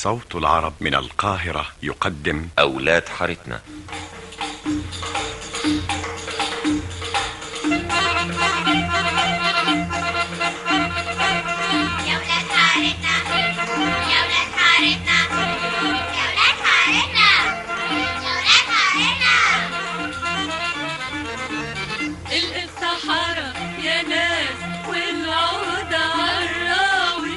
صوت العرب من القاهرة يقدم أولاد حارتنا يا ولاد حارتنا يا ولاد حارتنا يا ولاد حارتنا يا ولاد حارتنا الصحراء يا ناس والعود عالراوي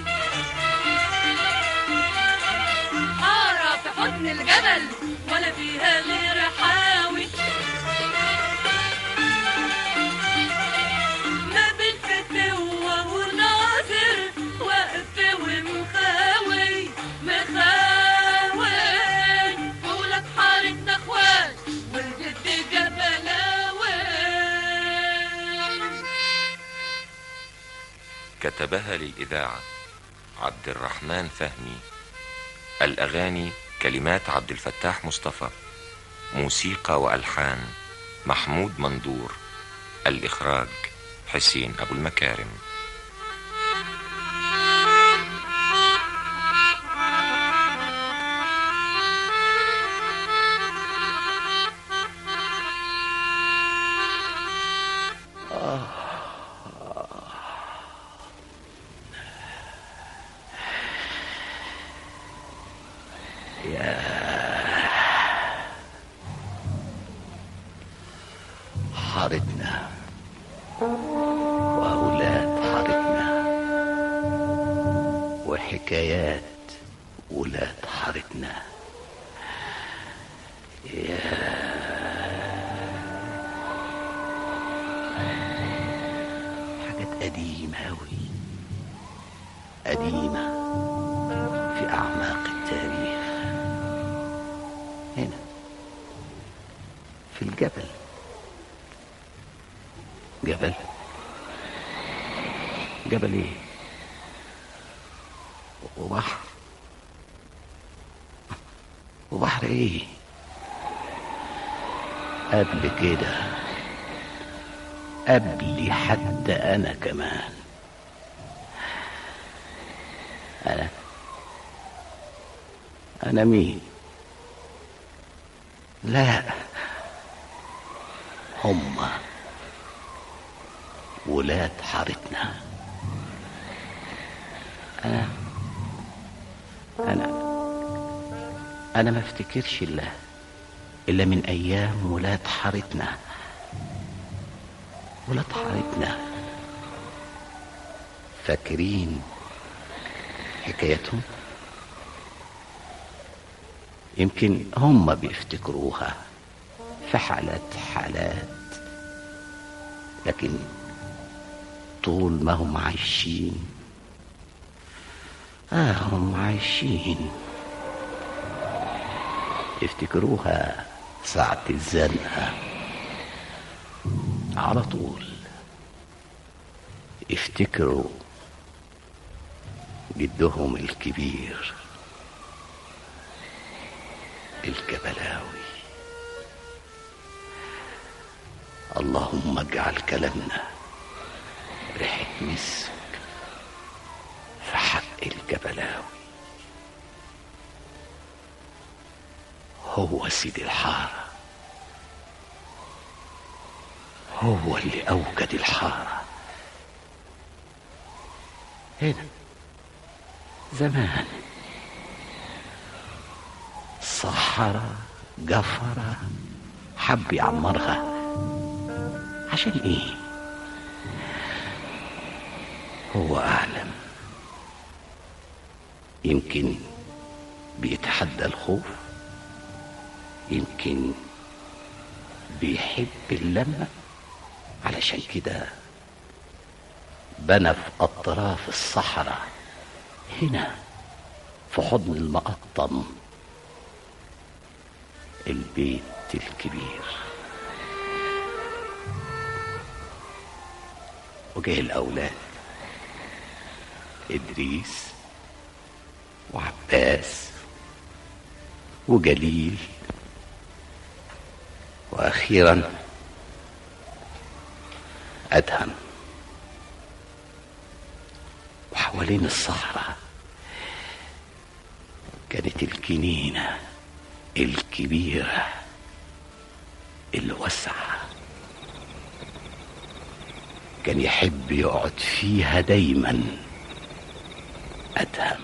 حارة في حضن الجبل ولا فيها غير حاوي ما بين فتوة وناظر واقف ومخاوي مخاوي ولاد حارتنا اخوات والجد جبلاوي كتبها للإذاعة عبد الرحمن فهمي الأغاني كلمات عبد الفتاح مصطفى موسيقى وألحان محمود مندور الإخراج حسين أبو المكارم حارتنا وأولاد حارتنا وحكايات ولاد حارتنا يا حاجات قديمة أوي قديمة في أعماق التاريخ هنا في الجبل جبل جبل ايه وبحر وبحر ايه قبل كده قبلي حتى انا كمان انا انا مين لا هما ولاد حارتنا انا انا انا ما افتكرش الا الا من ايام ولاد حارتنا ولاد حارتنا فاكرين حكايتهم يمكن هم بيفتكروها في حالات حالات لكن طول ما هم عايشين آه هم عايشين يفتكروها ساعة الزنقة على طول يفتكروا جدهم الكبير الكبلاوي اللهم اجعل كلامنا ريحة مسك في حق الجبلاوي هو سيد الحارة هو اللي أوجد الحارة هنا زمان صحرا جفرة حب يعمرها عشان ايه هو أعلم يمكن بيتحدى الخوف يمكن بيحب اللمة علشان كده بنى في أطراف الصحراء هنا في حضن المقطم البيت الكبير وجه الأولاد إدريس وعباس وجليل وأخيرا أدهم وحوالين الصحراء كانت الجنينة الكبيرة الواسعة كان يحب يقعد فيها دايما أدهم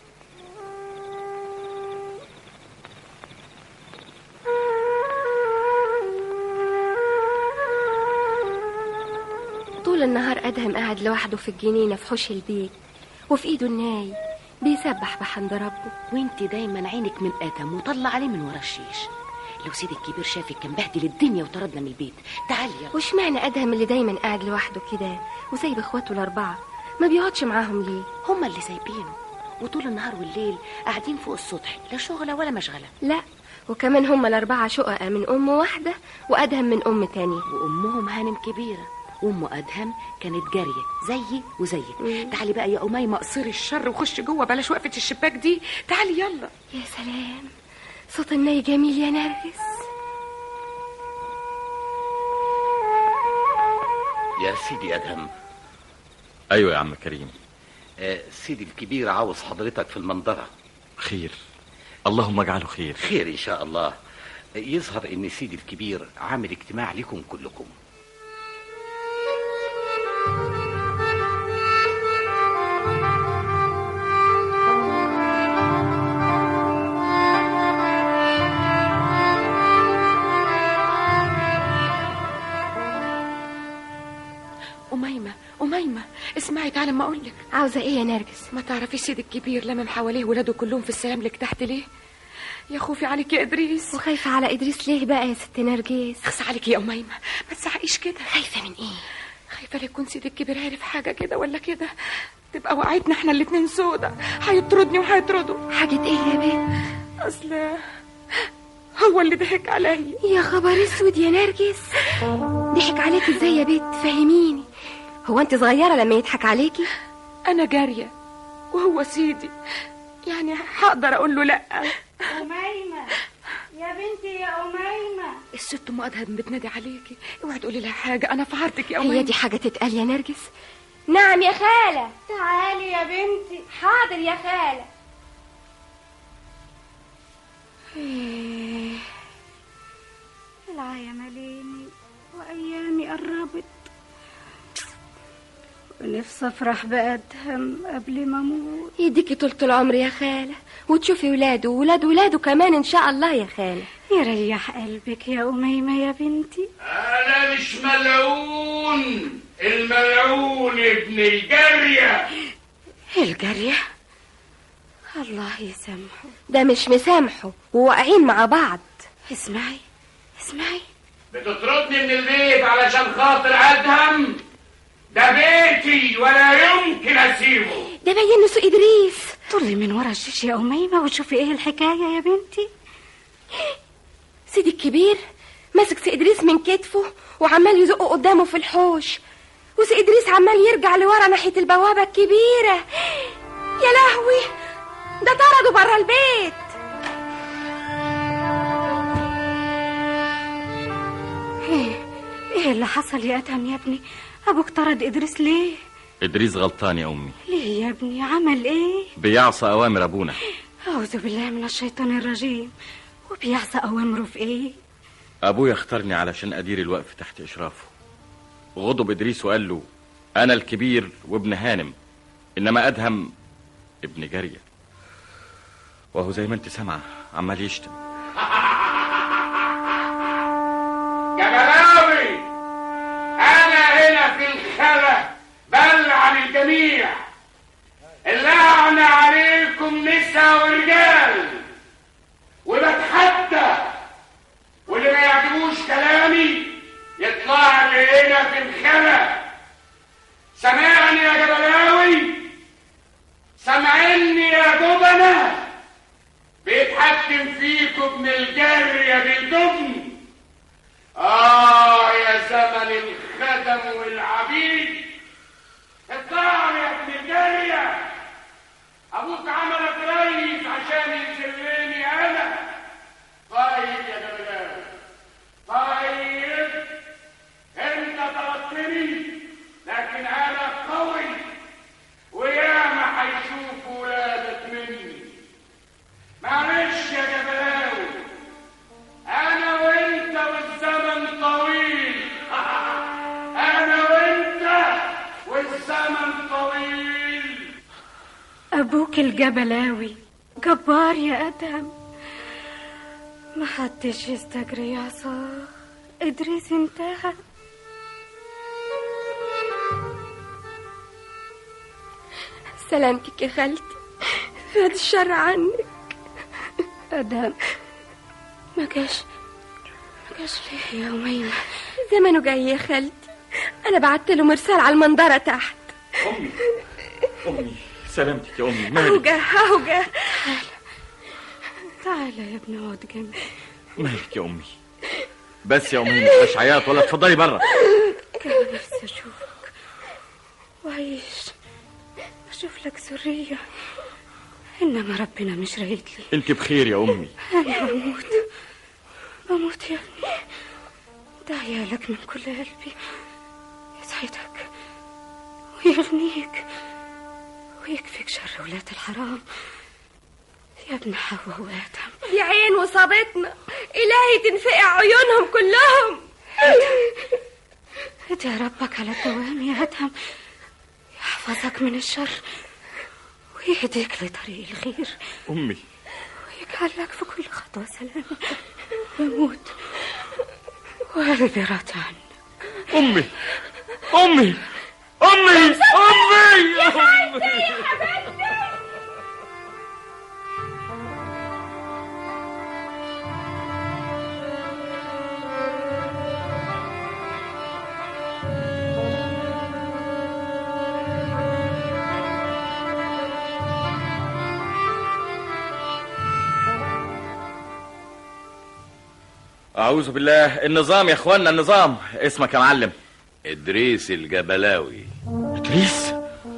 طول النهار أدهم قاعد لوحده في الجنينة في حوش البيت وفي إيده الناي بيسبح بحمد ربه وانت دايما عينك من ادم وطلع عليه من ورا الشيش لو سيدي الكبير شافك كان بهدل الدنيا وطردنا من البيت تعالي يلا وش معنى أدهم اللي دايما قاعد لوحده كده وسايب إخواته الأربعة ما بيقعدش معاهم ليه هما اللي سايبينه وطول النهار والليل قاعدين فوق السطح لا شغلة ولا مشغلة لا وكمان هما الأربعة شققة من أم واحدة وأدهم من أم تانية وأمهم هانم كبيرة وأم أدهم كانت جارية زيي وزيك مم. تعالي بقى يا أميمة قصري الشر وخش جوه بلاش وقفة الشباك دي تعالي يلا يا سلام صوت الناي جميل يا نرجس يا سيدي أدهم ايوه يا عم كريم آه سيدي الكبير عاوز حضرتك في المنظرة خير اللهم اجعله خير خير إن شاء الله يظهر إن سيدي الكبير عامل اجتماع لكم كلكم أميمة أميمة اسمعي تعالي ما أقولك عاوزة إيه يا نرجس ما تعرفيش سيدي الكبير لمم حواليه ولاده كلهم في السلام لك تحت ليه يا خوفي عليك يا إدريس وخايفة على إدريس ليه بقى يا ست نرجس اخس عليك يا أميمة ما تزعقيش كده خايفة من إيه خايفة لا يكون سيدي الكبير عارف حاجة كده ولا كده تبقى وقعتنا احنا الاتنين سودا هيطردني وهيطرده حاجة إيه يا بنت أصل هو اللي ضحك عليا يا خبر اسود يا نرجس ضحك عليك ازاي يا بنت فهميني هو انت صغيرة لما يضحك عليكي أنا جارية وهو سيدي يعني هقدر أقول له لأ أميمة يا بنتي يا أميمة الست أم أدهم بتنادي عليكي اوعي تقولي لها حاجة أنا في عرضك يا أميمة هي دي حاجة تتقال يا نرجس نعم يا خالة تعالي يا بنتي حاضر يا خالة العيا مليني وأيامي قربت ونفسي أفرح بأدهم قبل ما أموت يديكي طولة العمر يا خالة وتشوفي ولاده وولاد ولاده كمان ان شاء الله يا خالة يريح قلبك يا أميمة يا بنتي انا مش ملعون الملعون ابن الجارية الجارية الله يسامحه ده مش مسامحه وواقعين مع بعض اسمعي اسمعي بتطردني من البيت علشان خاطر ادهم ده بيتي ولا يمكن اسيبه ده باين له سوق ادريس طلي من ورا الشيش يا أميمة وشوفي إيه الحكاية يا بنتي سيدي الكبير ماسك سي ادريس من كتفه وعمال يزقه قدامه في الحوش وسي ادريس عمال يرجع لورا ناحيه البوابه الكبيره يا لهوي ده طرده بره البيت إيه إيه اللي حصل يا أدهم يا ابني أبوك طرد إدريس ليه ادريس غلطان يا امي ليه يا ابني عمل إيه بيعصى اوامر ابونا أعوذ بالله من الشيطان الرجيم وبيعصى أوامره في إيه ابويا اختارني علشان ادير الوقف تحت اشرافه غضب ادريس وقال له انا الكبير وابن هانم انما ادهم ابن جاريه وهو زي ما انت سامعه عمال يشتم جبلاوي انا هنا في الخلا بلعن الجميع اللعنة عليكم نساء ورجال وبتحدى واللي ما يعجبوش كلامي يطلع لي هنا في الخلا سامعني يا جبلاوي سامعني يا جبنة بيتحكم فيكم ابن الجارية بالجبن آه يا زمن الخدم والعبيد اطلع يا ابن الجارية أبوك عملك ريس عشان يشلني أنا طيب يا جبلان طيب أنت طردتني لكن أنا قوي وياما هيشوفوا ولادك مني أبوك الجبلاوي جبار يا أدهم ما حدش يستجري يا عصاه إدريس انتهى سلامتك يا خالتي بعد الشر عنك أدهم ما جاش ما جاش ليه يا أميمة زمانه جاي يا خالتي انا بعت له مرسال على المنظره تحت امي امي سلامتك يا امي اهو مالك جه اهو جه تعالى يا ابني اقعد جنبي مالك يا امي بس يا امي مش عياط ولا اتفضلي بره كان نفسي أشوفك وأعيش أشوف لك ذرية إنما ربنا مش رايد لي انت بخير يا امي أنا بموت بموت يا ابني ده عيالك من كل قلبي يسعدك ويغنيك ويكفيك شر ولاد الحرام يا ابن حواء وآدم دي عين وصابتنا الهي تنفقع عيونهم كلهم ادعي ربك على الدوام يا أدهم يحفظك من الشر ويهديك لطريق الخير امي ويجعل لك في كل خطوة سلامة بموت وقلبي راضي عنك امي امي امي امي امي أعوذ بالله النظام يا إخوانا النظام اسمك يا معلم إدريس الجبلاوي إدريس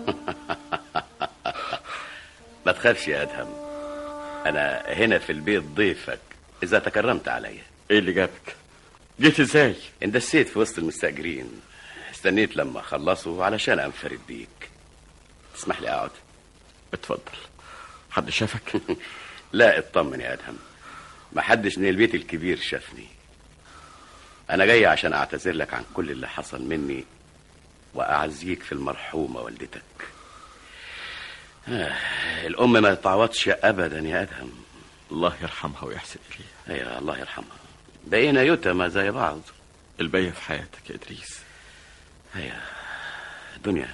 ما تخافش يا أدهم أنا هنا في البيت ضيفك إذا تكرمت عليا إيه اللي جابك؟ جيت إزاي؟ اندسيت في وسط المستأجرين استنيت لما خلصوا علشان أنفرد بيك تسمح لي أقعد اتفضل حد شافك؟ لا اطمن يا أدهم ما حدش من البيت الكبير شافني أنا جاي عشان أعتذر لك عن كل اللي حصل مني وأعزيك في المرحومة والدتك آه الأم ما تعوضش أبدا يا أدهم الله يرحمها ويحسن إليها أيوة الله يرحمها بقينا يتامى زي بعض الباقية في حياتك يا إدريس أيوة دنيا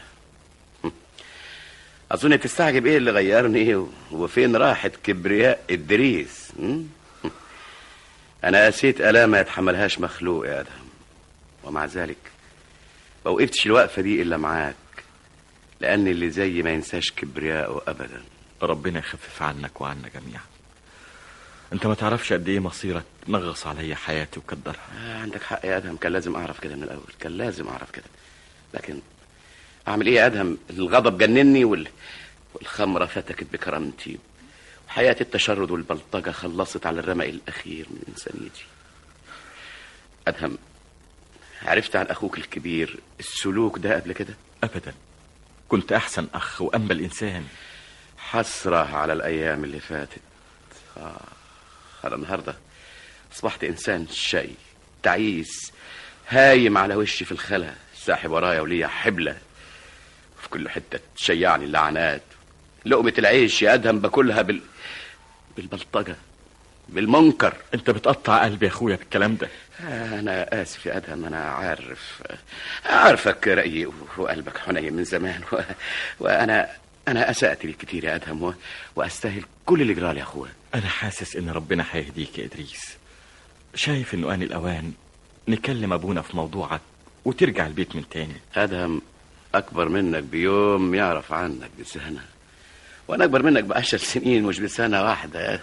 أظن تستعجب إيه اللي غيرني و- وفين راحت كبرياء إدريس م? أنا قسيت آلام ما يتحملهاش مخلوق يا أدهم ومع ذلك ما وقفتش الوقفة دي إلا معاك لأن اللي زي ما ينساش كبرياءه أبدا ربنا يخفف عنك وعنا جميعا انت ما تعرفش قد ايه مصيرك نغص عليا حياتي وكدرها آه عندك حق يا أدهم كان لازم أعرف كده من الأول كان لازم أعرف كده لكن أعمل إيه يا أدهم الغضب جنني وال... والخمرة فتكت بكرامتي وحياة التشرد والبلطجة خلصت على الرمق الأخير من إنسانيتي أدهم عرفت عن أخوك الكبير السلوك ده قبل كده ابدا كنت احسن اخ وانبل انسان حسرة على الأيام اللي فاتت آه أنا النهاردة أصبحت إنسان شقي تعيس هايم على وشي في الخلا ساحب ورايا وليا حبلة في كل حتة تشيعني اللعنات لقمة العيش يا أدهم باكلها بال... بالبلطجة بالمنكر انت بتقطع قلبي يا اخويا بالكلام ده أنا آسف يا أدهم أنا عارف عارفك رأيي وقلبك حنين من زمان و... وأنا أنا أسأت لك كتير يا أدهم و... وأستاهل كل اللي جرالي يا أخويا انا حاسس ان ربنا هيهديك يا ادريس شايف انه ان الاوان نكلم ابونا في موضوعك وترجع البيت من تاني أدهم أكبر منك بيوم يعرف عنك بسنة وأنا أكبر منك بعشر سنين مش بسنة واحدة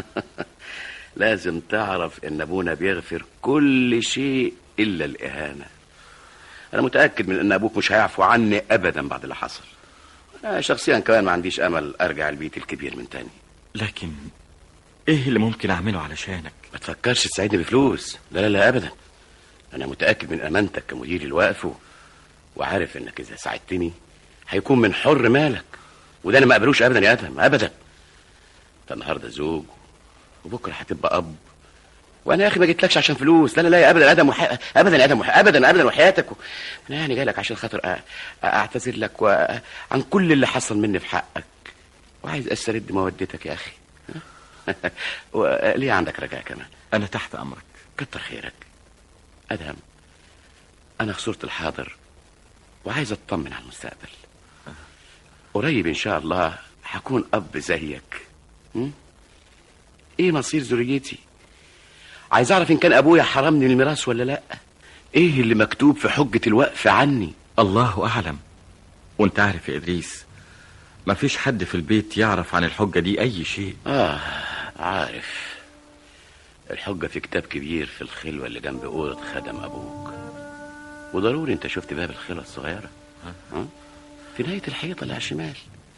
لازم تعرف إن أبونا بيغفر كل شيء إلا الإهانة أنا متأكد من إن أبوك مش هيعفو عني أبدا بعد اللي حصل أنا شخصيا كمان ما عنديش أمل أرجع البيت الكبير من تاني لكن ايه اللي ممكن اعمله علشانك ما تفكرش تساعدني بفلوس لا لا لا أبدا أنا متأكد من أمانتك كمدير الوقف و- وعارف إنك إذا ساعدتني هيكون من حر مالك وده أنا ما أقبلوش أبدا يا أدهم أبدا أنت النهاردة زوج وبكرة هتبقى أب وأنا يا أخي ما جيتلكش عشان فلوس لا لا لا يا أبدا أدم وح... أبدا يا أدم وح... أبدا أبدا وحياتك و... أنا يعني جاي لك عشان خاطر أ... أعتذر لك و... عن كل اللي حصل مني في حقك وعايز استرد مودتك يا اخي وليه عندك رجاء كمان انا تحت امرك كتر خيرك ادهم انا خسرت الحاضر وعايز اطمن على المستقبل قريب ان شاء الله هكون اب زيك م? ايه مصير ذريتي عايز اعرف ان كان ابويا حرمني من الميراث ولا لا ايه اللي مكتوب في حجة الوقف عني الله اعلم وانت عارف يا ادريس مفيش حد في البيت يعرف عن الحجه دي اي شيء اه عارف الحجة في كتاب كبير في الخلوة اللي جنب أوضة خدم أبوك وضروري أنت شفت باب الخلوة الصغيرة ها؟ في نهاية الحيطة اللي على الشمال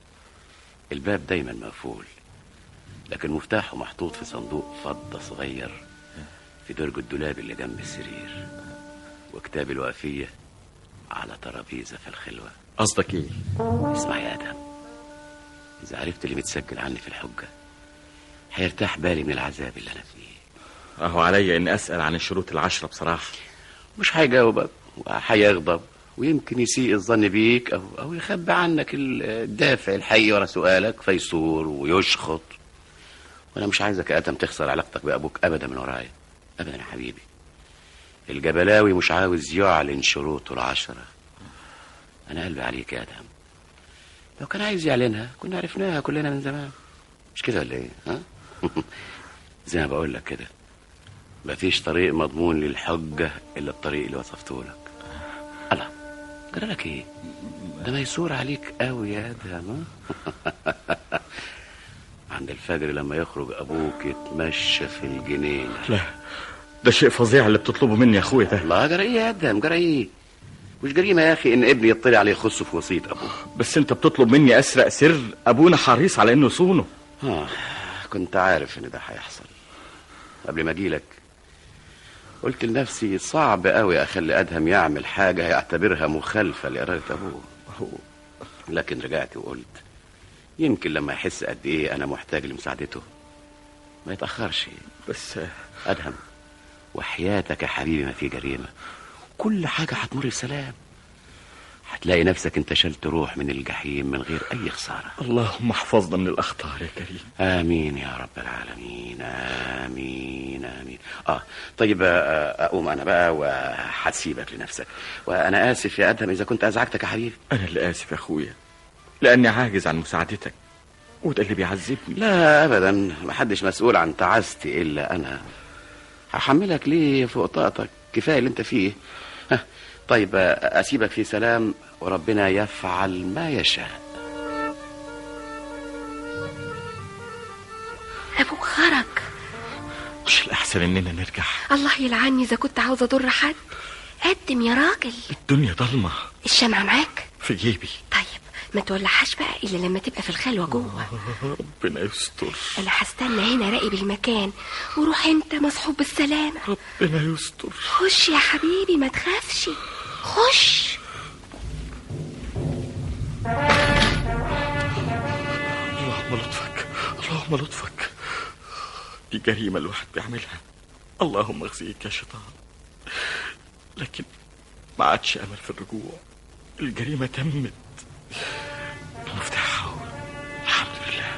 الباب دايما مقفول لكن مفتاحه محطوط في صندوق فضة صغير في درج الدولاب اللي جنب السرير وكتاب الوقفية على ترابيزة في الخلوة قصدك ايه اسمع يا ادهم اذا عرفت اللي متسجل عني في الحجه هيرتاح بالي من العذاب اللي انا فيه اهو عليا اني اسال عن الشروط العشره بصراحه مش هيجاوبك وهيغضب ويمكن يسيء الظن بيك او او يخبي عنك الدافع الحقيقي ورا سؤالك فيثور ويشخط وانا مش عايزك يا ادم تخسر علاقتك بابوك ابدا من ورايا ابدا يا حبيبي الجبلاوي مش عاوز يعلن شروطه العشره انا قلبي عليك يا ادهم لو كان عايز يعلنها كنا عرفناها كلنا من زمان مش كده ولا ايه ها زي ما بقول لك كده مفيش طريق مضمون للحجة إلا الطريق اللي وصفته لك الله جرى لك ايه ده ميسور عليك قوي يا ادهم ها؟ عند الفجر لما يخرج ابوك يتمشى في الجنينه لا ده شيء فظيع اللي بتطلبه مني يا اخويا ده الله جرى ايه يا ادهم جرى ايه مش جريمه يا اخي ان ابني يطلع عليه يخصه في وصيه ابوه بس انت بتطلب مني اسرق سر ابونا حريص على انه يصونه آه كنت عارف ان ده هيحصل قبل ما اجيلك قلت لنفسي صعب قوي اخلي ادهم يعمل حاجه يعتبرها مخالفه لاراده ابوه لكن رجعت وقلت يمكن لما يحس قد ايه انا محتاج لمساعدته ما يتاخرش بس ادهم وحياتك يا حبيبي ما في جريمه كل حاجه هتمر بسلام هتلاقي نفسك انت شلت روح من الجحيم من غير اي خساره اللهم احفظنا من الاخطار يا كريم امين يا رب العالمين امين امين اه طيب آه، اقوم انا بقى وهسيبك لنفسك وانا اسف يا ادهم اذا كنت ازعجتك يا حبيبي انا اللي اسف يا اخويا لاني عاجز عن مساعدتك وده اللي بيعذبني لا ابدا محدش مسؤول عن تعاستي الا انا هحملك ليه فوق طاقتك كفايه اللي انت فيه ها، طيب آه، اسيبك في سلام وربنا يفعل ما يشاء ابوك خرج مش الاحسن اننا نرجع الله يلعني اذا كنت عاوزه اضر حد قدم يا راجل الدنيا ضلمه الشمعة معاك في جيبي طيب ما تولعهاش بقى الا لما تبقى في الخلوه جوه ربنا يستر انا هستنى هنا راقب المكان وروح انت مصحوب بالسلامه ربنا يستر خش يا حبيبي ما تخافش خش اللهم لطفك اللهم لطفك دي جريمة الواحد بيعملها اللهم اخزيك يا شيطان لكن ما عادش امل في الرجوع الجريمة تمت المفتاح أهو. الحمد لله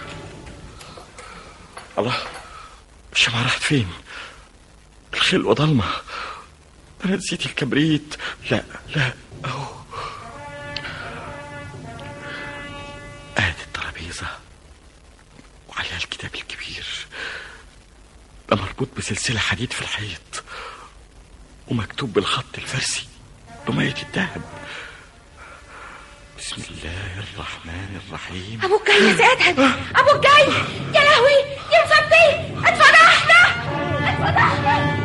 الله الشمعة راحت فين الخلوة ضلمة انا نسيت الكبريت لا لا اهو ادي الترابيزة وعليها الكتاب الكبير ده مربوط بسلسلة حديد في الحيط ومكتوب بالخط الفارسي رمية الذهب بسم الله الرحمن الرحيم ابوك جاي يا سيد ابوك جاي يا لهوي يا مصدي اتفضحنا اتفضحنا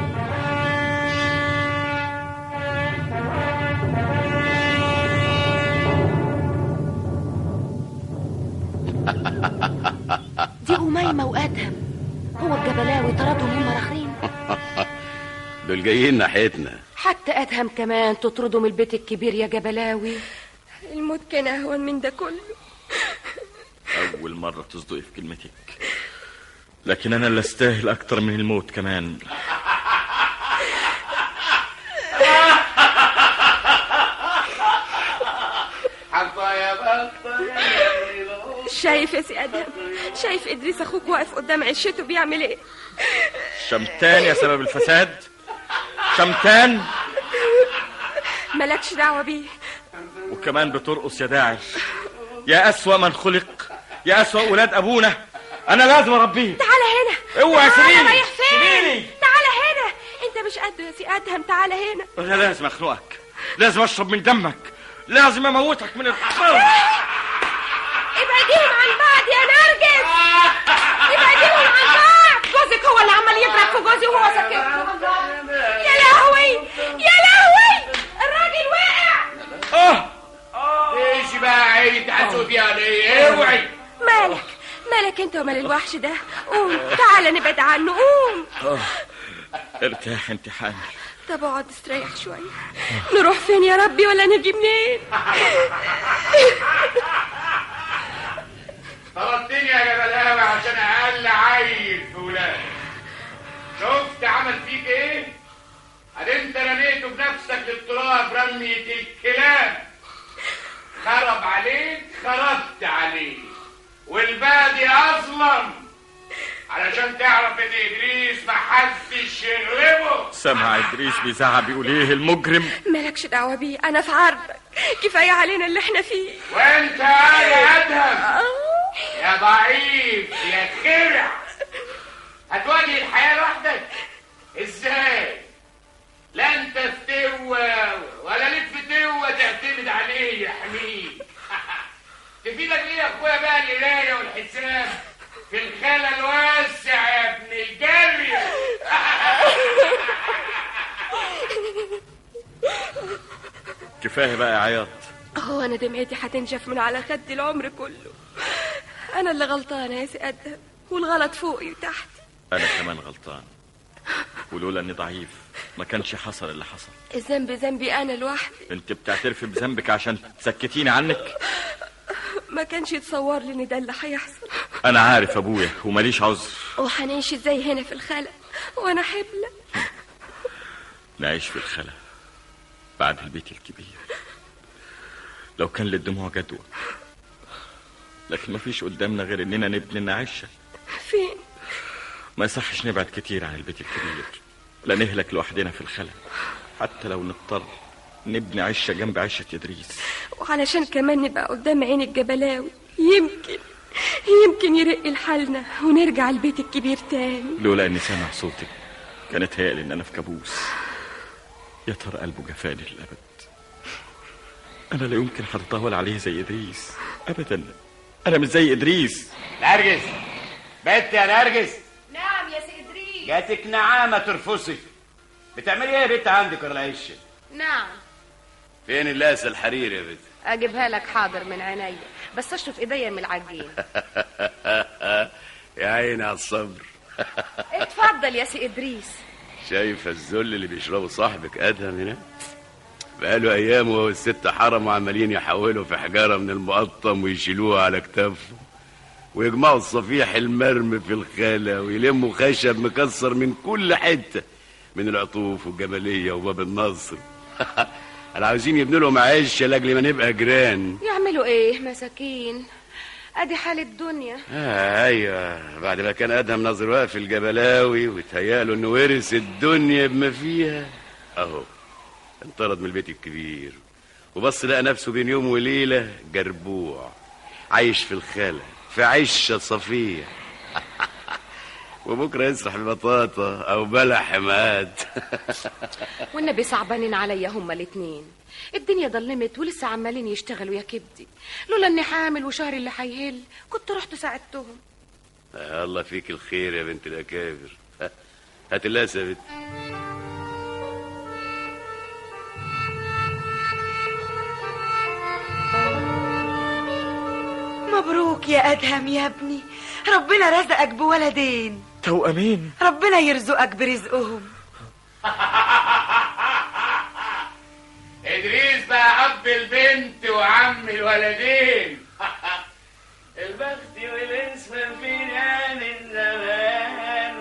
دي أميمة وأدهم هو الجبلاوي طردهم هم راخرين دول جايين ناحيتنا حتى أدهم كمان تطرده من البيت الكبير يا جبلاوي الموت كان اهون من ده كله أول مرة تصدقي في كلمتك لكن أنا اللي أستاهل أكتر من الموت كمان حتى يا بطة شايف يا سي ادهم شايف ادريس اخوك واقف قدام عشته بيعمل ايه شمتان يا سبب الفساد شمتان مالكش دعوه بيه وكمان بترقص يا داعش يا أسوأ من خلق يا أسوأ ولاد أبونا أنا لازم أربيه تعالى هنا اوعى تعالى سيبيني رايح فين سيبيني تعالى هنا انت مش قده يا سي ادهم تعالى هنا أنا لازم أخنقك لازم أشرب من دمك لازم أموتك من الحر ابعديهم عن بعض يا نرجس ابعديهم عن بعض جوزك هو اللي عمال يضرب في جوزي وهو ساكت يا لهوي يا لهوي الراجل واقع آه ايش بقى عيد حسودي عليه اوعي مالك مالك انت ومال الوحش ده قوم تعالى نبعد عنه قوم ارتاح انت حامل طب اقعد استريح شويه نروح فين يا ربي ولا نجي منين طردتني يا جبلاوي عشان اقل عيل في ولادك شفت عمل فيك ايه؟ قد انت رميته بنفسك للتراب رمية الكلاب خرب عليك خربت عليه والباقي اظلم علشان تعرف ان ادريس محدش يغلبه سامع إدريس بيزعق بيقول إيه المجرم مالكش دعوه بيه انا في عرضك كفايه علينا اللي احنا فيه وانت يا ادهم يا ضعيف يا خرع هتواجه الحياة لوحدك ازاي لا انت فتوة ولا ليك فتوة تعتمد عليه يا حميد تفيدك ايه يا اخويا بقى القراية والحساب في الخلا الواسع يا ابن الجري كفاية بقى يا عياط هو انا دمعتي هتنشف من على خدي العمر كله انا اللي غلطانه يا سي ادهم والغلط فوقي وتحتي أنا كمان غلطان ولولا إني ضعيف ما كانش حصل اللي حصل الذنب ذنبي انا لوحدي أنت بتعترفي بذنبك عشان تسكتيني عنك ما كانش يتصور لي ان ده اللي هيحصل أنا عارف أبويا وماليش عذر وهنعيش ازاي هنا في الخلا وانا حبلة نعيش في الخلا بعد البيت الكبير لو كان للدموع جدوى لكن ما فيش قدامنا غير اننا نبني لنا عشه فين ما يصحش نبعد كتير عن البيت الكبير لا نهلك لوحدنا في الخلا حتى لو نضطر نبني عشه جنب عشه ادريس وعلشان كمان نبقى قدام عين الجبلاوي يمكن يمكن يرق لحالنا ونرجع البيت الكبير تاني لولا اني سامع صوتك كانت هيقل ان انا في كابوس يا ترى قلبه جفاني للابد انا لا يمكن هتطاول عليه زي ادريس ابدا انا مش زي ادريس نرجس بنت يا نرجس نعم يا سي ادريس جاتك نعامة ترفسك بتعملي ايه يا بنت عندك ولا عشه نعم فين اللاسة الحرير يا بنت اجيبها لك حاضر من عينيا بس اشرف ايديا من العجين يا عيني على الصبر اتفضل يا سي ادريس شايف الذل اللي بيشربه صاحبك ادهم هنا بقاله ايام وهو الست حرم وعمالين يحولوا في حجاره من المقطم ويشيلوها على كتافه ويجمعوا الصفيح المرمي في الخلا ويلموا خشب مكسر من كل حته من العطوف والجبليه وباب النصر انا عاوزين يبنوا لهم عشه لاجل ما نبقى جيران يعملوا ايه مساكين ادي حال الدنيا آه ايوه بعد ما كان ادهم ناظر واقف الجبلاوي وتهيأله انه ورث الدنيا بما فيها اهو انطرد من البيت الكبير وبص لقى نفسه بين يوم وليله جربوع عايش في الخلا في عشه صفيه وبكره يسرح ببطاطا او بلح حماد والنبي صعبانين عليا هما الاتنين الدنيا ضلمت ولسه عمالين يشتغلوا يا كبدي لولا اني حامل وشهري اللي هيهل كنت رحت ساعدتهم آه، الله فيك الخير يا بنت الاكابر هات اللاسه يا بنت مبروك يا أدهم يا ابني ربنا رزقك بولدين توأمين ربنا يرزقك برزقهم ادريس بقى اب البنت وعم الولدين البخت والاسم فينا من زمان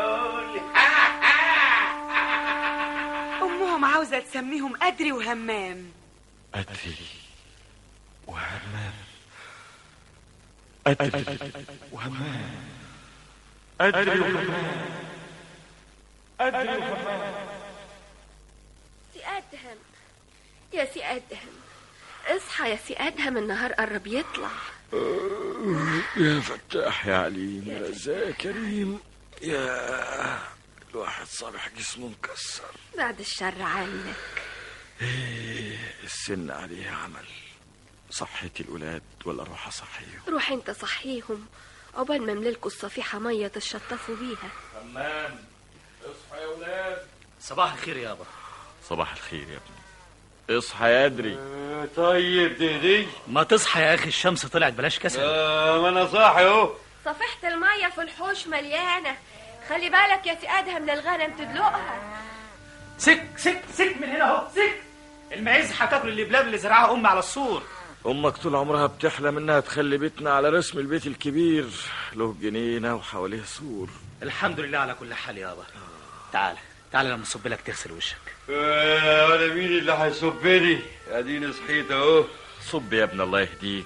أمهم عاوزة تسميهم أدري وهمام أدري وهمام أدري وهمان أدري وهمان أدري وهمان سي أدهم يا سي أدهم اصحى يا سي أدهم النهار قرب يطلع يا فتاح يا عليم يا رزاق يا كريم يا الواحد صابح جسمه مكسر بعد الشر عنك إيه السن عليه عمل صحتي الولاد ولا اروح اصحيهم روح انت صحيهم عقبال ما امللكوا الصفيحة مية تشطفوا بيها تمام اصحى يا ولاد صباح الخير يابا صباح الخير يا ابني اصحى يا ادري طيب دي دي ما تصحى يا اخي الشمس طلعت بلاش كسل ما انا صاحي اهو صفيحة المية في الحوش مليانة خلي بالك يا سي أدهم من الغنم تدلقها سك سك سك من هنا اهو سك المعز هتاكل اللبلاب اللي زرعها امي على السور امك طول عمرها بتحلم انها تخلي بيتنا على رسم البيت الكبير له جنينه وحواليه سور الحمد لله على كل حال يابا تعال تعال لما اصب لك تغسل وشك ولا مين اللي هيصبني اديني صحيت اهو صب يا ابن الله يهديك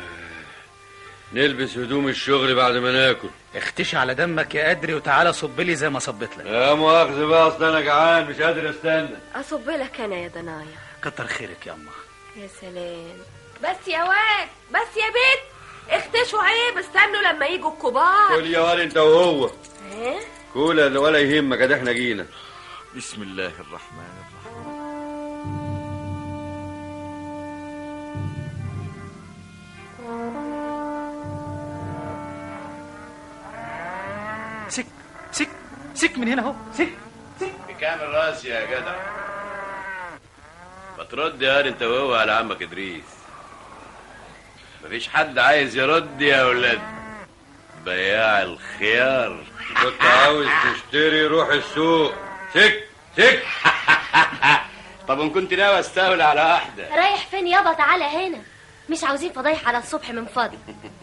نلبس هدوم الشغل بعد ما ناكل اختشي على دمك يا ادري وتعالى صب لي زي ما صبت لك يا مؤاخذة بقى اصل انا جعان مش قادر استنى أصب لك أنا يا ضنايا كتر خيرك يا اما يا سلام بس يا واد بس يا بيت اختشوا عيب استنوا لما يجوا الكبار كل يا واد انت وهو ها كل ولا يهمك ادي احنا جينا بسم الله الرحمن الرحيم سك سك سك من هنا اهو سك بكامل راسي يا جدع بترد يا انت وهو على عمك ادريس مفيش حد عايز يرد يا ولاد بياع الخيار كنت عاوز تشتري روح السوق سك سك طب ان كنت ناوي استولى على واحده رايح فين يابا تعالى هنا مش عاوزين فضايح على الصبح من فاضي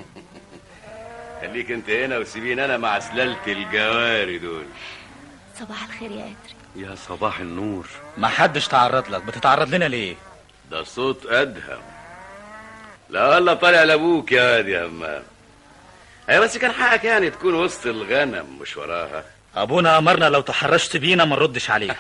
خليك انت هنا وسيبين انا مع سلالة الجواري دول صباح الخير يا ادري يا صباح النور ما حدش تعرض لك بتتعرض لنا ليه ده صوت ادهم لا والله طالع لابوك يا واد يا همام هي بس كان حقك يعني تكون وسط الغنم مش وراها ابونا امرنا لو تحرشت بينا ما نردش عليك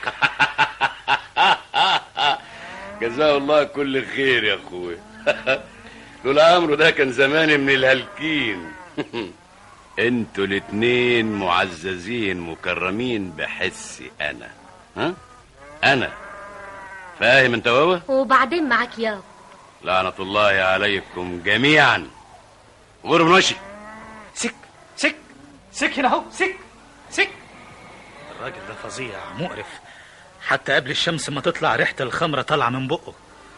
جزاه الله كل خير يا اخويا لولا امره ده كان زماني من الهلكين انتوا الاتنين معززين مكرمين بحسي انا ها انا فاهم انت وهو وبعدين معاك يابا لعنة الله عليكم جميعا غور من وشي سك سك سك هنا اهو سك سك الراجل ده فظيع مقرف حتى قبل الشمس ما تطلع ريحة الخمرة طالعة من بقه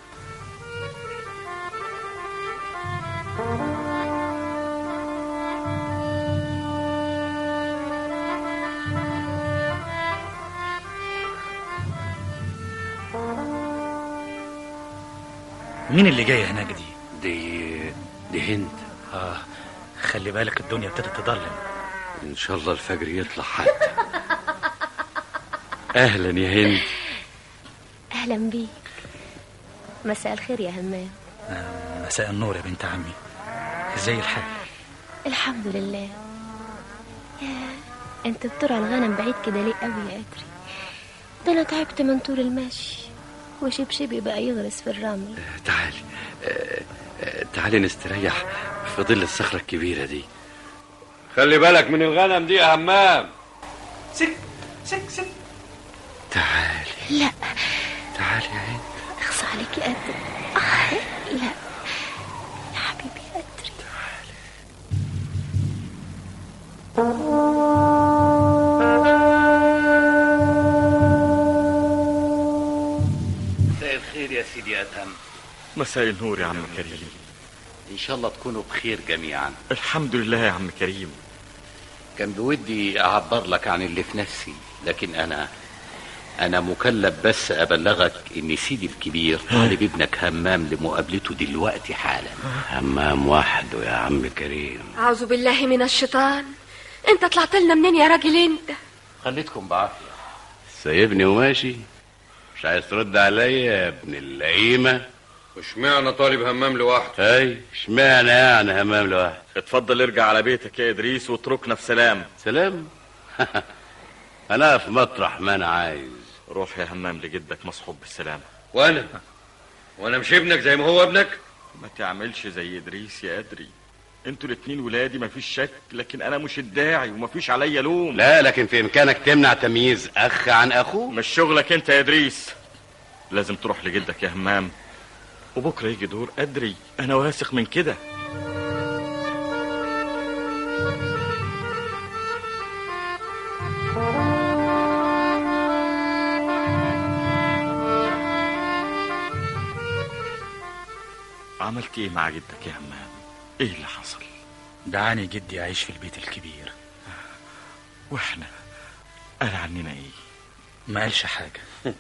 مين اللي جاي هناك دي؟ دي دي هند اه خلي بالك الدنيا ابتدت تضلم ان شاء الله الفجر يطلع حتى اهلا يا هند اهلا بيك مساء الخير يا همام آه مساء النور يا بنت عمي ازاي الحال؟ الحمد لله يا انت بترعى الغنم بعيد كده ليه قوي يا ادري ده انا تعبت من طول المشي وشبشبي بقى يغرس في الرمل تعالي آه، آه، تعالي نستريح في ظل الصخرة الكبيرة دي خلي بالك من الغنم دي يا همام سك سك سك تعالي لا تعالي يا هند اخص عليك يا ادري آه لا يا حبيبي يا ادري مساء الخير يا سيدي أدهم مساء النور يا عم كريم إن شاء الله تكونوا بخير جميعا الحمد لله يا عم كريم كان بودي أعبر لك عن اللي في نفسي لكن أنا أنا مكلف بس أبلغك إن سيدي الكبير طالب ابنك همام لمقابلته دلوقتي حالا همام وحده يا عم كريم أعوذ بالله من الشيطان انت طلعت لنا منين يا راجل انت خليتكم بعافية سايبني وماشي مش عايز ترد عليا يا ابن اللئيمة واشمعنى طالب همام لوحده اي اشمعنى يعني همام لوحده اتفضل ارجع على بيتك يا ادريس واتركنا في سلام سلام انا في مطرح ما انا عايز روح يا همام لجدك مصحوب بالسلامه وانا وانا مش ابنك زي ما هو ابنك ما تعملش زي ادريس يا ادري انتوا الاتنين ولادي مفيش شك لكن انا مش الداعي ومفيش عليا لوم لا لكن في امكانك تمنع تمييز اخ عن اخوه مش شغلك انت يا ادريس لازم تروح لجدك يا همام وبكره يجي دور ادري انا واثق من كده عملت ايه مع جدك يا همام ايه اللي حصل دعاني جدي أعيش في البيت الكبير واحنا قال عننا ايه ما قالش حاجة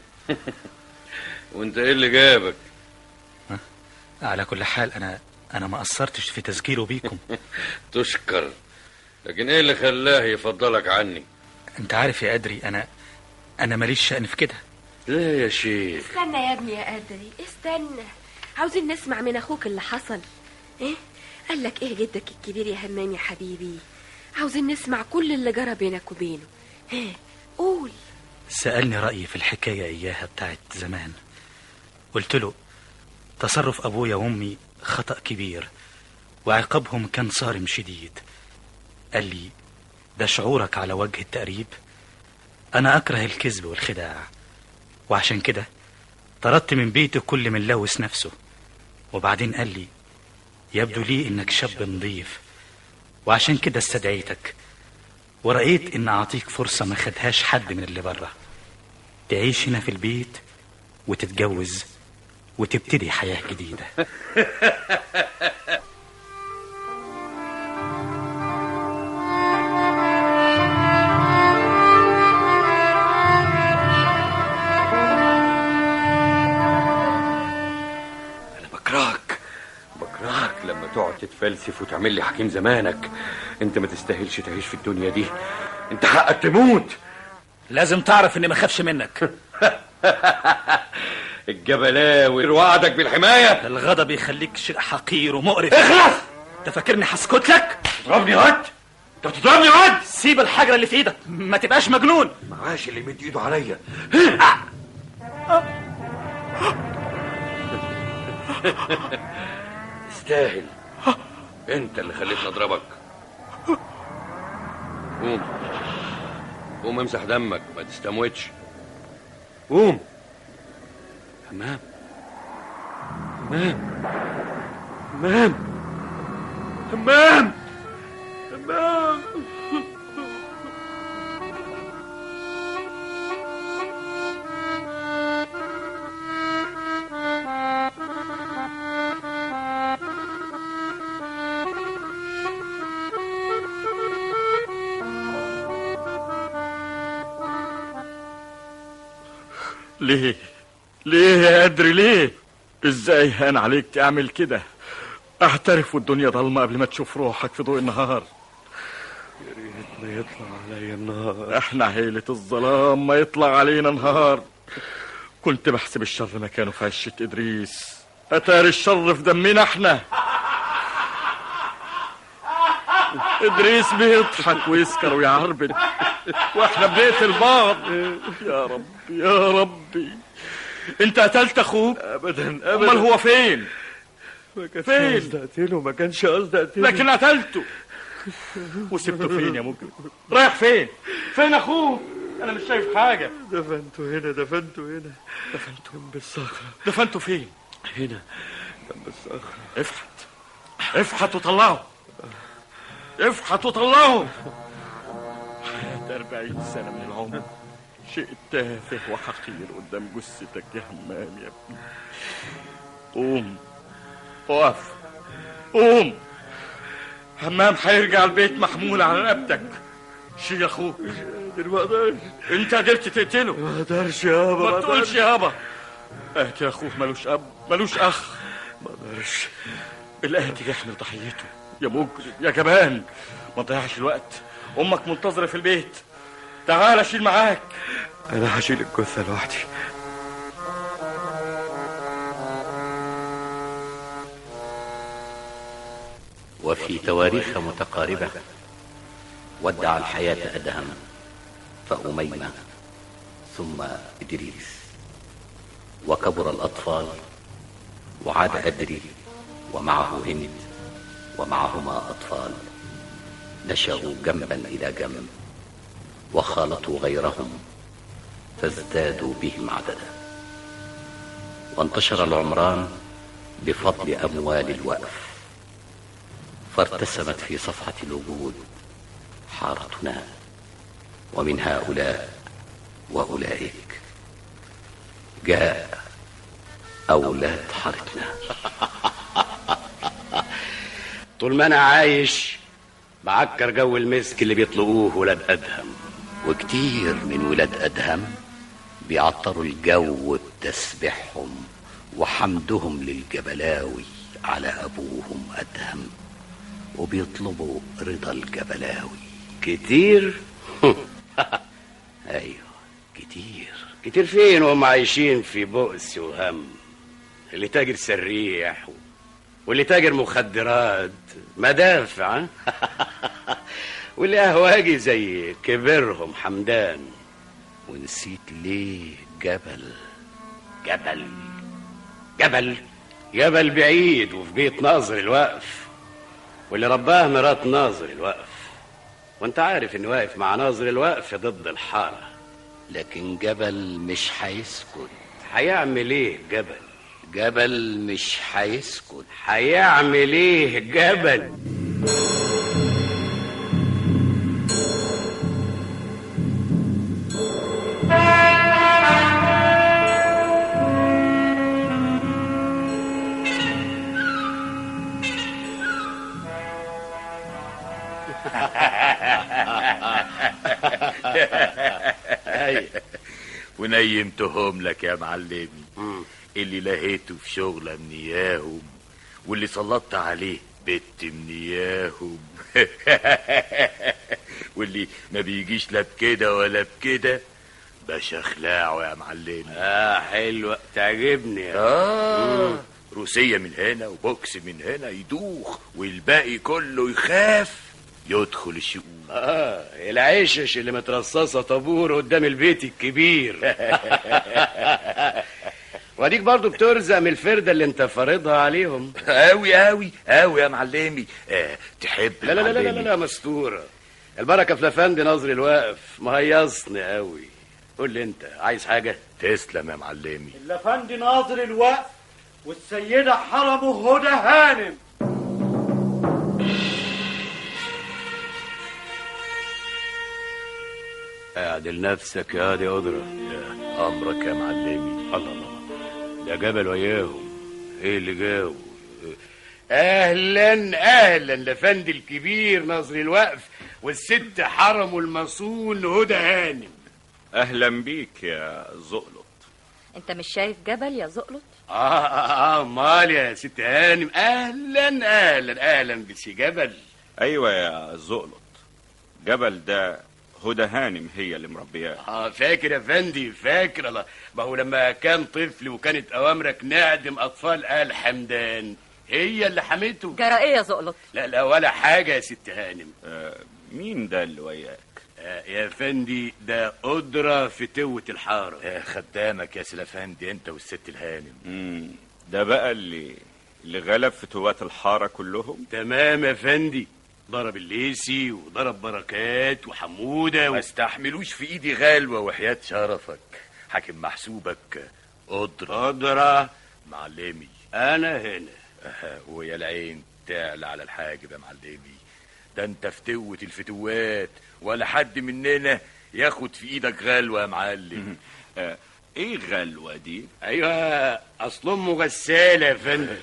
وانت ايه اللي جابك على كل حال أنا أنا ما قصرتش في تذكيره بيكم تشكر لكن ايه اللي خلاه يفضلك عني أنت عارف يا أدري أنا أنا ماليش شأن في كده لا يا شيخ استنى يا ابني يا قدري استنى عاوزين نسمع من اخوك اللي حصل ايه قال لك ايه جدك الكبير يا همام يا حبيبي عاوزين نسمع كل اللي جرى بينك وبينه ايه قول سألني رأيي في الحكاية إياها بتاعت زمان قلت له تصرف أبويا وأمي خطأ كبير وعقابهم كان صارم شديد قال لي ده شعورك على وجه التقريب أنا أكره الكذب والخداع وعشان كده طردت من بيتي كل من لوث نفسه وبعدين قال لي يبدو لي إنك شاب نظيف وعشان كده استدعيتك ورأيت إن أعطيك فرصة ما خدهاش حد من اللي بره تعيش هنا في البيت وتتجوز وتبتدي حياة جديدة بكرهك بكرهك لما تقعد تتفلسف وتعمل لي حكيم زمانك انت ما تستاهلش تعيش في الدنيا دي انت حقك تموت لازم تعرف إني ما خافش منك الجبلاوي وعدك بالحماية الغضب يخليك شيء حقير ومقرف اخلص انت فاكرني هسكت لك تضربني غد انت بتضربني غد سيب الحجر اللي في ايدك ما تبقاش مجنون معاش اللي يمد ايده عليا تستاهل انت اللي خليتني اضربك قوم قوم امسح دمك ما تستموتش قوم همام همام همام همام همام ليه ليه يا ادري ليه ازاي هان عليك تعمل كده اعترف والدنيا ضلمه قبل ما تشوف روحك في ضوء النهار يا ريت ما يطلع عليا النهار احنا عيلة الظلام ما يطلع علينا نهار كنت بحسب الشر مكانه في عشة ادريس اتاري الشر في دمنا احنا ادريس بيضحك ويسكر ويعربد واحنا بنقتل بعض يا ربي يا ربي انت قتلت اخوك ابدا امال هو فين ما كانش فين؟ قصدي اقتله ما كانش قصدي اقتله لكن قتلته وسبته فين يا مجرم رايح فين فين اخوك انا مش شايف حاجه دفنته هنا دفنته هنا دفنته جنب الصخرة دفنته فين هنا جنب الصخرة افحت افحت وطلعه افحت وطلعه حياة أربعين سنة من العمر شيء تافه وحقير قدام جثتك يا همام يا ابني قوم اقف قوم همام هيرجع البيت محمول على رقبتك شيل اخوك قادر ما اقدرش انت قدرت تقتله ما اقدرش يابا ما تقولش يابا اهتي اخوك ملوش اب ملوش اخ ما اقدرش القاتل يحمل ضحيته يا مجرم يا جبان ما تضيعش الوقت امك منتظره في البيت تعال اشيل معاك انا هشيل الجثة لوحدي وفي تواريخ متقاربة ودع الحياة أدهم فأميمة ثم إدريس وكبر الأطفال وعاد أدري ومعه هند ومعهما أطفال نشأوا جنبا إلى جنب وخالطوا غيرهم فازدادوا بهم عددا وانتشر العمران بفضل أموال الوقف فارتسمت في صفحة الوجود حارتنا ومن هؤلاء وأولئك جاء أولاد حارتنا طول ما انا عايش بعكر جو المسك اللي بيطلقوه ولاد ادهم وكتير من ولاد أدهم بيعطروا الجو بتسبيحهم وحمدهم للجبلاوي على أبوهم أدهم وبيطلبوا رضا الجبلاوي كتير أيوه كتير كتير فين وهم عايشين في بؤس وهم اللي تاجر سريح واللي تاجر مخدرات مدافع ها؟ واللي اهواجي زي كبرهم حمدان ونسيت ليه جبل جبل جبل جبل بعيد وفي بيت ناظر الوقف واللي رباه مرات ناظر الوقف وانت عارف اني واقف مع ناظر الوقف ضد الحاره لكن جبل مش هيسكت هيعمل ايه جبل جبل مش هيسكت هيعمل ايه جبل أي. ونيمتهم لك يا معلمي اللي لهيته في شغلة من اياهم واللي سلطت عليه بت من اياهم واللي ما بيجيش لا بكده ولا بكده باش اخلاعه يا معلمي اه حلوة تعجبني اه روسية من هنا وبوكس من هنا يدوخ والباقي كله يخاف يدخل الشؤون اه العشش اللي مترصصه طابور قدام البيت الكبير واديك برضو بترزق من الفردة اللي انت فارضها عليهم قوي قوي قوي يا معلمي آه تحب لا لا لا لا لا, معلمي؟ لا مستورة البركة في الافندي نظر الواقف مهيصني قوي قول لي انت عايز حاجة تسلم يا معلمي الافندي ناظر الوقف والسيدة حرمه هدى هانم اعدل نفسك يا دي قدرة امرك يا معلمي الله الله ده جبل وياهم ايه اللي جاوا اهلا اهلا الافندي الكبير نظر الوقف والست حرم المصون هدى هانم أهلا بيك يا زقلط انت مش شايف جبل يا زقلط اه اه اه مال يا ست هانم اهلا اهلا اهلا بسي جبل أيوة يا زقلط جبل ده هدى هانم هي اللي مربياه اه فاكر يا فندي فاكر الله ما هو لما كان طفل وكانت اوامرك نعدم اطفال ال حمدان هي اللي حمته جرى ايه يا زقلط لا لا ولا حاجه يا ست هانم آه مين ده اللي وياك آه يا فندي ده قدرة في توة الحارة يا خدامك يا سلافندي انت والست الهانم مم. ده بقى اللي اللي غلب في توات الحارة كلهم تمام يا فندي ضرب الليسي وضرب بركات وحمودة ما و... استحملوش في ايدي غلوة وحياة شرفك حاكم محسوبك قدرة قدرة معلمي أنا هنا آه، ويا العين تعلى على الحاجب يا معلمي ده انت في توة الفتوات ولا حد مننا ياخد في ايدك غلوة يا معلم آه ايه غلوة دي أيوة أصل أمه غسالة يا فندم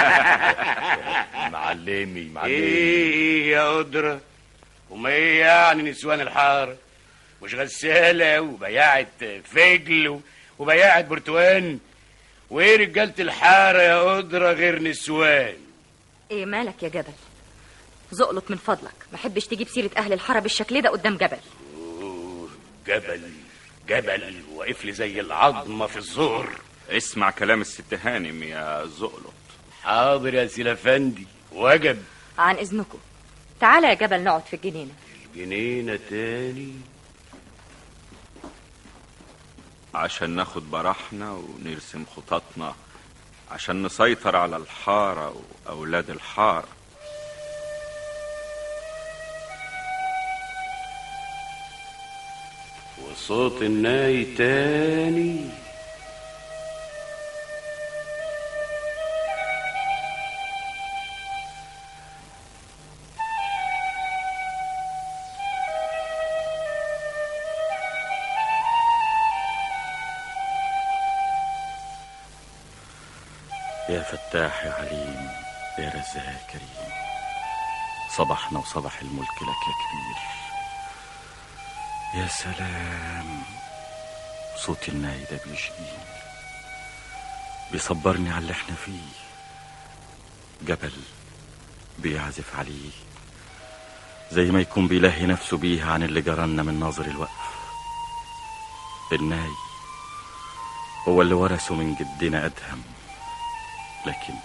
معلمي معلمي إيه يا قدرة وما إيه يعني نسوان الحارة مش غسالة وبياعة فجل و- وبياعة برتوان وإيه رجالة الحارة يا قدرة غير نسوان ايه مالك يا جبل زقلط من فضلك ما حبش تجيب سيرة اهل الحارة بالشكل ده قدام جبل أوه، جبل جبل واقف لي زي العظمة في الزور اسمع كلام الست هانم يا زقلط حاضر يا سيلافندي وجب عن اذنكم تعالى يا جبل نقعد في الجنينه جنينة تاني عشان ناخد براحنا ونرسم خططنا عشان نسيطر على الحارة وأولاد الحارة وصوت الناي تاني يا فتاح يا عليم يا رزاق يا كريم صباحنا وصباح الملك لك يا كبير يا سلام صوت الناي ده بيشقيني بيصبرني على اللي احنا فيه جبل بيعزف عليه زي ما يكون بيلهي نفسه بيه عن اللي جرالنا من ناظر الوقف الناي هو اللي ورثه من جدنا أدهم لكن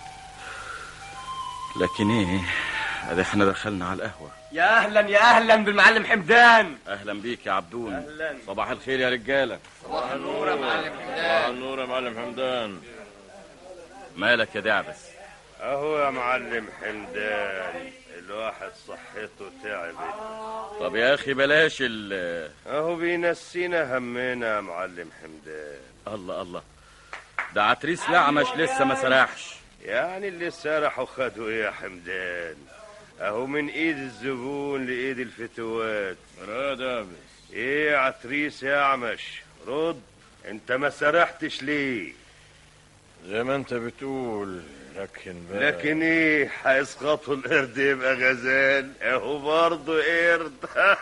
لكن ايه ادي احنا دخلنا على القهوة يا اهلا يا اهلا بالمعلم حمدان اهلا بيك يا عبدون أهلاً. صباح الخير يا رجالة صباح النور يا معلم صباح النور يا معلم حمدان مالك يا دعبس اهو يا معلم حمدان الواحد صحته تعبت طب يا اخي بلاش ال اهو بينسينا همنا يا معلم حمدان الله الله ده عتريس لعمش لسه ما سرحش يعني اللي سرحوا خدوا ايه يا حمدان اهو من ايد الزبون لايد الفتوات راد ايه يا عتريس يا عمش رد انت ما سرحتش ليه زي ما انت بتقول لكن بقى لكن ايه هيسقطوا القرد يبقى غزال اهو برضه قرد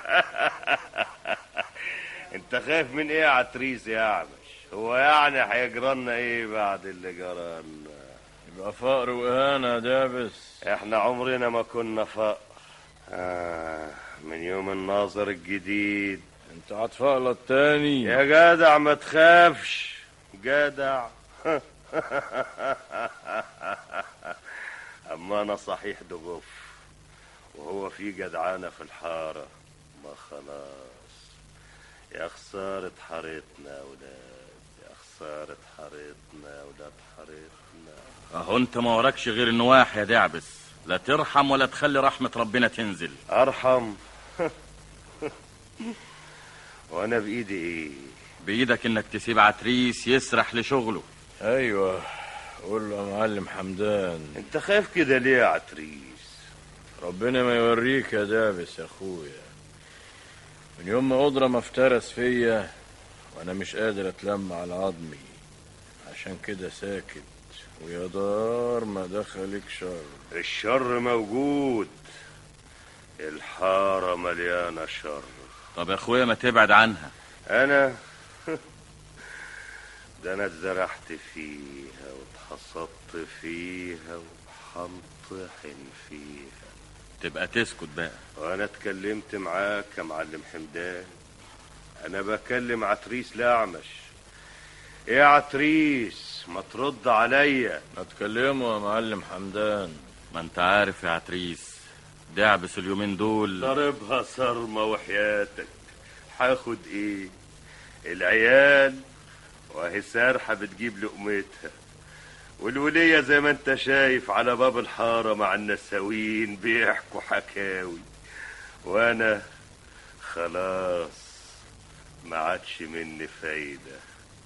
انت خايف من ايه يا عتريس يا عمش هو يعني هيجرالنا ايه بعد اللي جرالنا يبقى فقر واهانه يا دابس احنا عمرنا ما كنا فقر آه من يوم الناظر الجديد انت هتفقلط تاني يا جدع ما تخافش جدع اما انا صحيح دغف وهو في جدعانة في الحارة ما خلاص يا خسارة حارتنا يا ولاد يا خسارة حارتنا يا ولاد حارتنا اهو انت ما وراكش غير النواح يا دعبس لا ترحم ولا تخلي رحمة ربنا تنزل ارحم وانا بايدي ايه بايدك انك تسيب عتريس يسرح لشغله ايوه قول له يا معلم حمدان انت خايف كده ليه يا عتريس ربنا ما يوريك يا دابس يا اخويا من يوم ما قدرة ما افترس فيا وانا مش قادر اتلم على عظمي عشان كده ساكت ويا دار ما دخلك شر الشر موجود الحارة مليانة شر طب يا اخويا ما تبعد عنها انا ده انا اتزرعت فيها واتحصدت فيها وحمطحن فيها تبقى تسكت بقى وانا اتكلمت معاك يا معلم حمدان انا بكلم عتريس لعمش ايه يا عتريس ما ترد عليا اتكلموا يا معلم حمدان ما انت عارف يا عتريس دعبس اليومين دول ضربها صرمة وحياتك هاخد ايه العيال وهي سارحة بتجيب لقمتها والولية زي ما انت شايف على باب الحارة مع النساوين بيحكوا حكاوي وانا خلاص ما عادش مني فايدة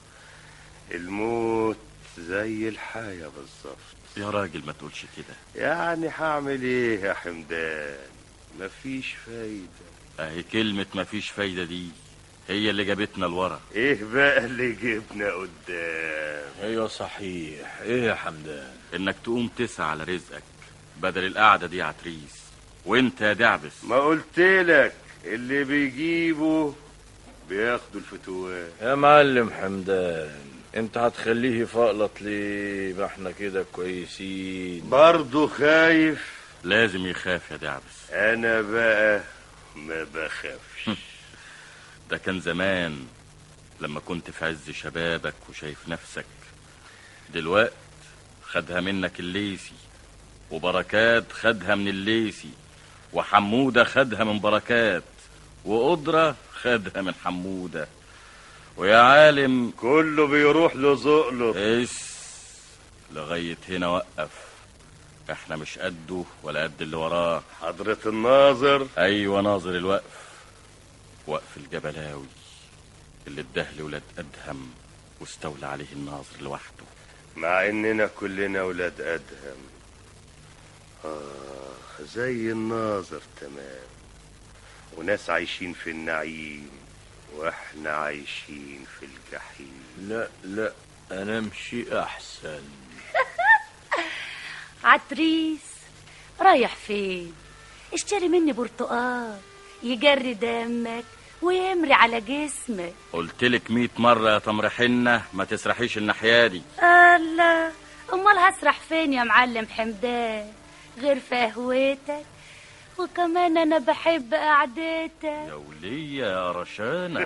الموت زي الحياة بالظبط يا راجل ما تقولش كده يعني هعمل ايه يا حمدان مفيش فايدة اهي كلمة مفيش فايدة دي هي اللي جابتنا لورا ايه بقى اللي جبنا قدام ايوه صحيح ايه يا حمدان انك تقوم تسعى على رزقك بدل القعدة دي يا عتريس وانت يا دعبس ما قلتلك اللي بيجيبه بياخدوا الفتوات يا معلم حمدان انت هتخليه يفقلط ليه ما احنا كده كويسين برضه خايف لازم يخاف يا دعبس انا بقى ما بخافش ده كان زمان لما كنت في عز شبابك وشايف نفسك دلوقت خدها منك الليسي وبركات خدها من الليسي وحمودة خدها من بركات وقدرة خدها من حمودة ويا عالم كله بيروح لزقله اس لغاية هنا وقف احنا مش قده ولا قد اللي وراه حضرة الناظر ايوه ناظر الوقف وقف الجبلاوي اللي اداه لولاد ادهم واستولى عليه الناظر لوحده مع اننا كلنا ولاد ادهم آه زي الناظر تمام وناس عايشين في النعيم واحنا عايشين في الجحيم لا لا انا امشي احسن عتريس رايح فين اشتري مني برتقال يجري دمك ويمري على جسمك قلتلك ميت مرة يا تمر حنة ما تسرحيش الناحية دي الله امال هسرح فين يا معلم حمدان غير في قهوتك وكمان انا بحب قعدتك يا ولية يا رشانة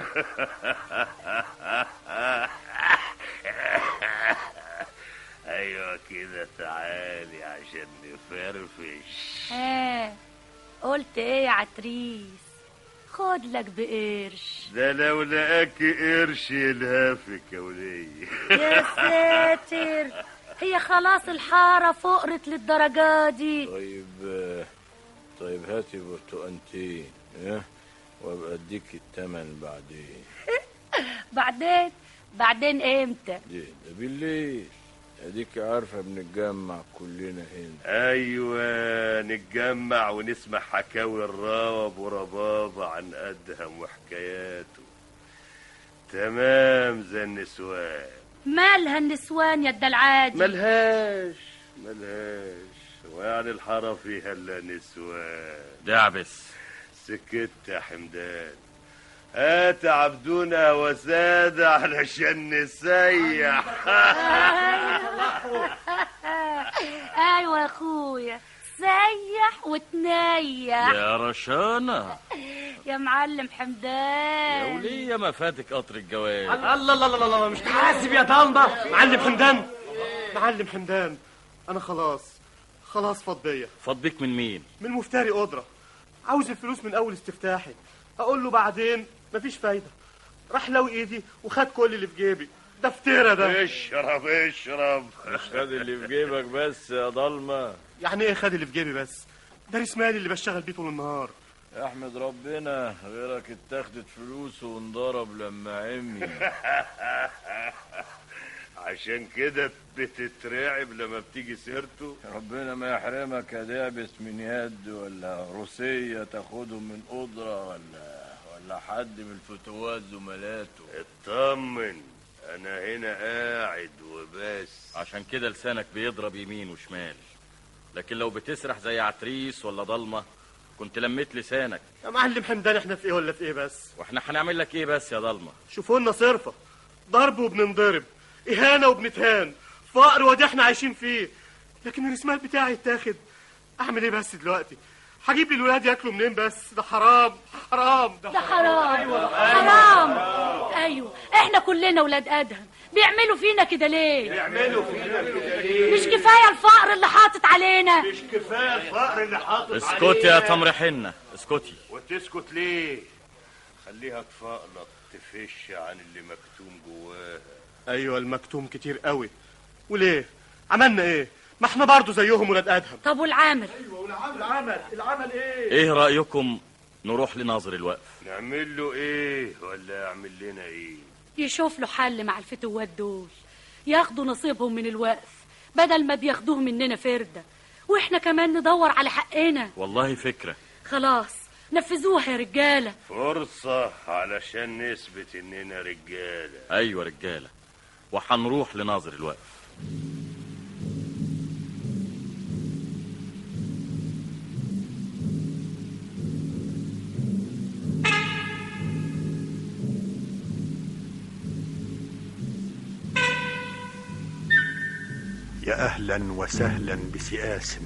ايوه كده تعالي عشان نفرفش ها قلت ايه يا عتريس خد لك بقرش ده لو لقاك قرش يلهفك يا ولية يا ساتر هي خلاص الحارة فقرت للدرجة دي طيب آه، طيب هاتي برتقانتين ها وابقى اديك التمن بعدين بعدين بعدين امتى دي ده بالليل اديك عارفه بنتجمع كلنا هنا ايوه نتجمع ونسمع حكاوي الراب وربابة عن ادهم وحكاياته تمام زي النسوان مالها النسوان يا الدلعادي ملهاش ملهاش ويعني الحارة فيها الا نسوان دعبس سكت يا حمدان هات عبدونا وسادة علشان نسيح ايوه يا اخويا سيح وتنيح يا رشانة يا معلم يا حمدان ولية ما فاتك قطر الجواز الله الله الله الله الله مش تحاسب يا ضلمة معلم حمدان معلم حمدان انا خلاص خلاص فاض بيا فاض بيك من مين من مفتري قدرة عاوز الفلوس من اول استفتاحي اقول له بعدين مفيش فايدة راح لو ايدي وخد كل اللي في جيبي ده فتيرة ده اشرب اشرب مش خد اللي في جيبك بس يا ضلمة يعني ايه خد اللي في جيبي بس ده راس مالي اللي بشتغل بيه طول النهار احمد ربنا غيرك اتاخدت فلوس وانضرب لما عمي عشان كده بتترعب لما بتيجي سيرته ربنا ما يحرمك يا دابس من يد ولا روسية تاخده من قدرة ولا ولا حد من الفتوات زملاته اطمن انا هنا قاعد وبس عشان كده لسانك بيضرب يمين وشمال لكن لو بتسرح زي عتريس ولا ضلمة كنت لميت لسانك يا معلم حمدان احنا في ايه ولا في ايه بس واحنا هنعمل لك ايه بس يا ضلمة شوفوا لنا صرفة ضرب وبننضرب إهانة وبنتهان فقر ودي احنا عايشين فيه لكن الرسمال بتاعي اتاخد أعمل إيه بس دلوقتي؟ هجيب لي الولاد ياكلوا منين بس؟ ده حرام حرام ده حرام حرام ايوه احنا كلنا ولاد ادهم بيعملوا فينا كده ليه بيعملوا فينا كده ليه؟ مش كفايه الفقر اللي حاطط علينا مش كفايه الفقر اللي حاطط اسكتي يا تمر حنة اسكتي وتسكت ليه؟ خليها تفقلط تفش عن اللي مكتوم جواها أيوة المكتوم كتير قوي وليه؟ عملنا إيه؟ ما احنا برضه زيهم ولاد أدهم طب والعامل العمل العمل إيه؟ ايه رأيكم نروح لناظر الوقف نعمل له ايه ولا يعمل لنا ايه؟ يشوف له حل مع الفتوات دول ياخدوا نصيبهم من الوقف بدل ما بياخدوه مننا فردة واحنا كمان ندور على حقنا والله فكرة خلاص نفذوها يا رجالة فرصة علشان نثبت اننا رجالة ايوه رجالة وهنروح لناظر الوقف يا أهلا وسهلا بسئاس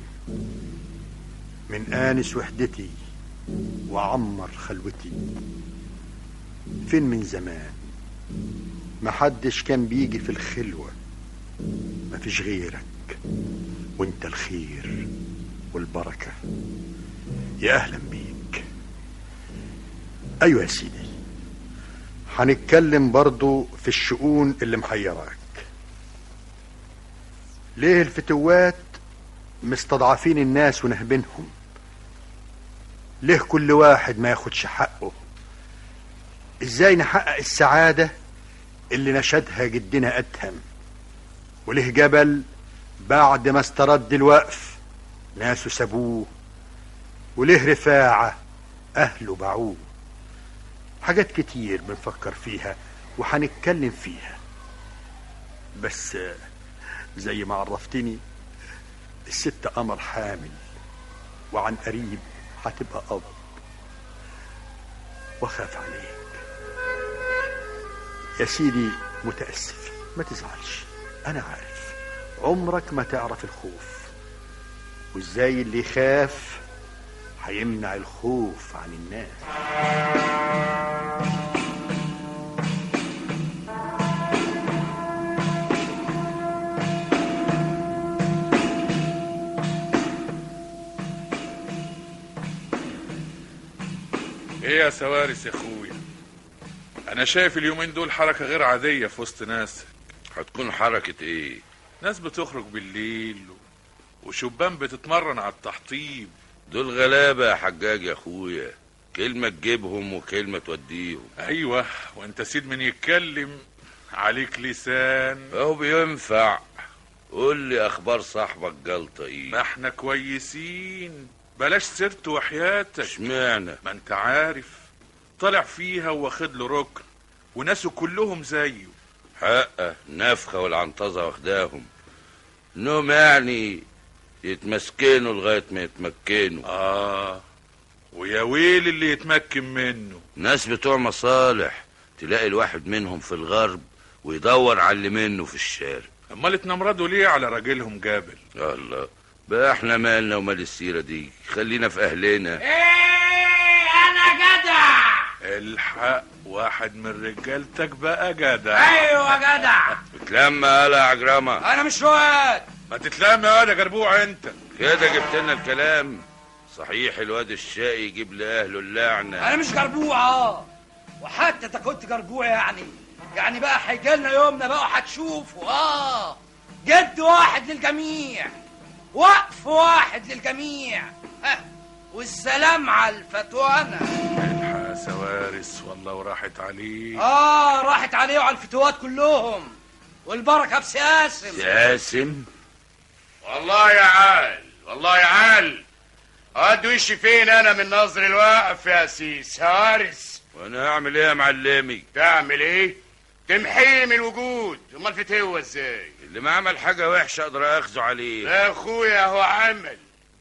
من آنس وحدتي وعمر خلوتي فين من زمان محدش كان بيجي في الخلوة مفيش غيرك وانت الخير والبركة يا أهلا بيك أيوة يا سيدي هنتكلم برضو في الشؤون اللي محيراك ليه الفتوات مستضعفين الناس ونهبنهم ليه كل واحد ما ياخدش حقه ازاي نحقق السعادة اللي نشدها جدنا أدهم وليه جبل بعد ما استرد الوقف ناسه سابوه وليه رفاعة أهله باعوه حاجات كتير بنفكر فيها وهنتكلم فيها بس آه، زي ما عرفتني الست قمر حامل وعن قريب هتبقى أب وخاف عليك يا سيدي متأسف ما تزعلش أنا عارف عمرك ما تعرف الخوف وإزاي اللي يخاف هيمنع الخوف عن الناس ايه يا سوارس يا اخويا انا شايف اليومين دول حركة غير عادية في وسط ناس هتكون حركة ايه ناس بتخرج بالليل و- وشبان بتتمرن على التحطيب دول غلابة يا حجاج يا اخويا كلمة تجيبهم وكلمة توديهم ايوه وانت سيد من يتكلم عليك لسان اهو بينفع قول لي اخبار صاحبك جلطة ايه ما احنا كويسين بلاش سيرته وحياتك اشمعنى ما انت عارف طلع فيها واخد له ركن وناسه كلهم زيه حقه نفخة والعنطزة واخداهم انهم يعني يتمسكنوا لغاية ما يتمكنوا اه ويا ويل اللي يتمكن منه ناس بتوع مصالح تلاقي الواحد منهم في الغرب ويدور على اللي منه في الشارع امال اتنمردوا ليه على راجلهم جابل الله بقى احنا مالنا ومال السيرة دي خلينا في اهلنا انا جدع الحق واحد من رجالتك بقى جدع ايوه جدع اتلم قال يا عجرمة انا مش واد ما تتلم يا واد يا جربوع انت كده جبت لنا الكلام صحيح الواد الشقي يجيب لاهله اللعنة انا مش جربوع اه وحتى انت كنت جربوع يعني يعني بقى هيجيلنا يومنا بقى وهتشوفوا اه جد واحد للجميع وقف واحد للجميع ها والسلام على الفتوانة الحق يا سوارس والله وراحت عليه اه راحت عليه وعلى الفتوات كلهم والبركة بسياسم ساسم والله يا عال والله يا عال قد وشي فين انا من نظر الواقف يا سيس هارس وانا هعمل ايه يا معلمي تعمل ايه تمحيه من الوجود امال فتوه ازاي اللي ما عمل حاجة وحشة اقدر اخذه عليه لا اخويا هو عمل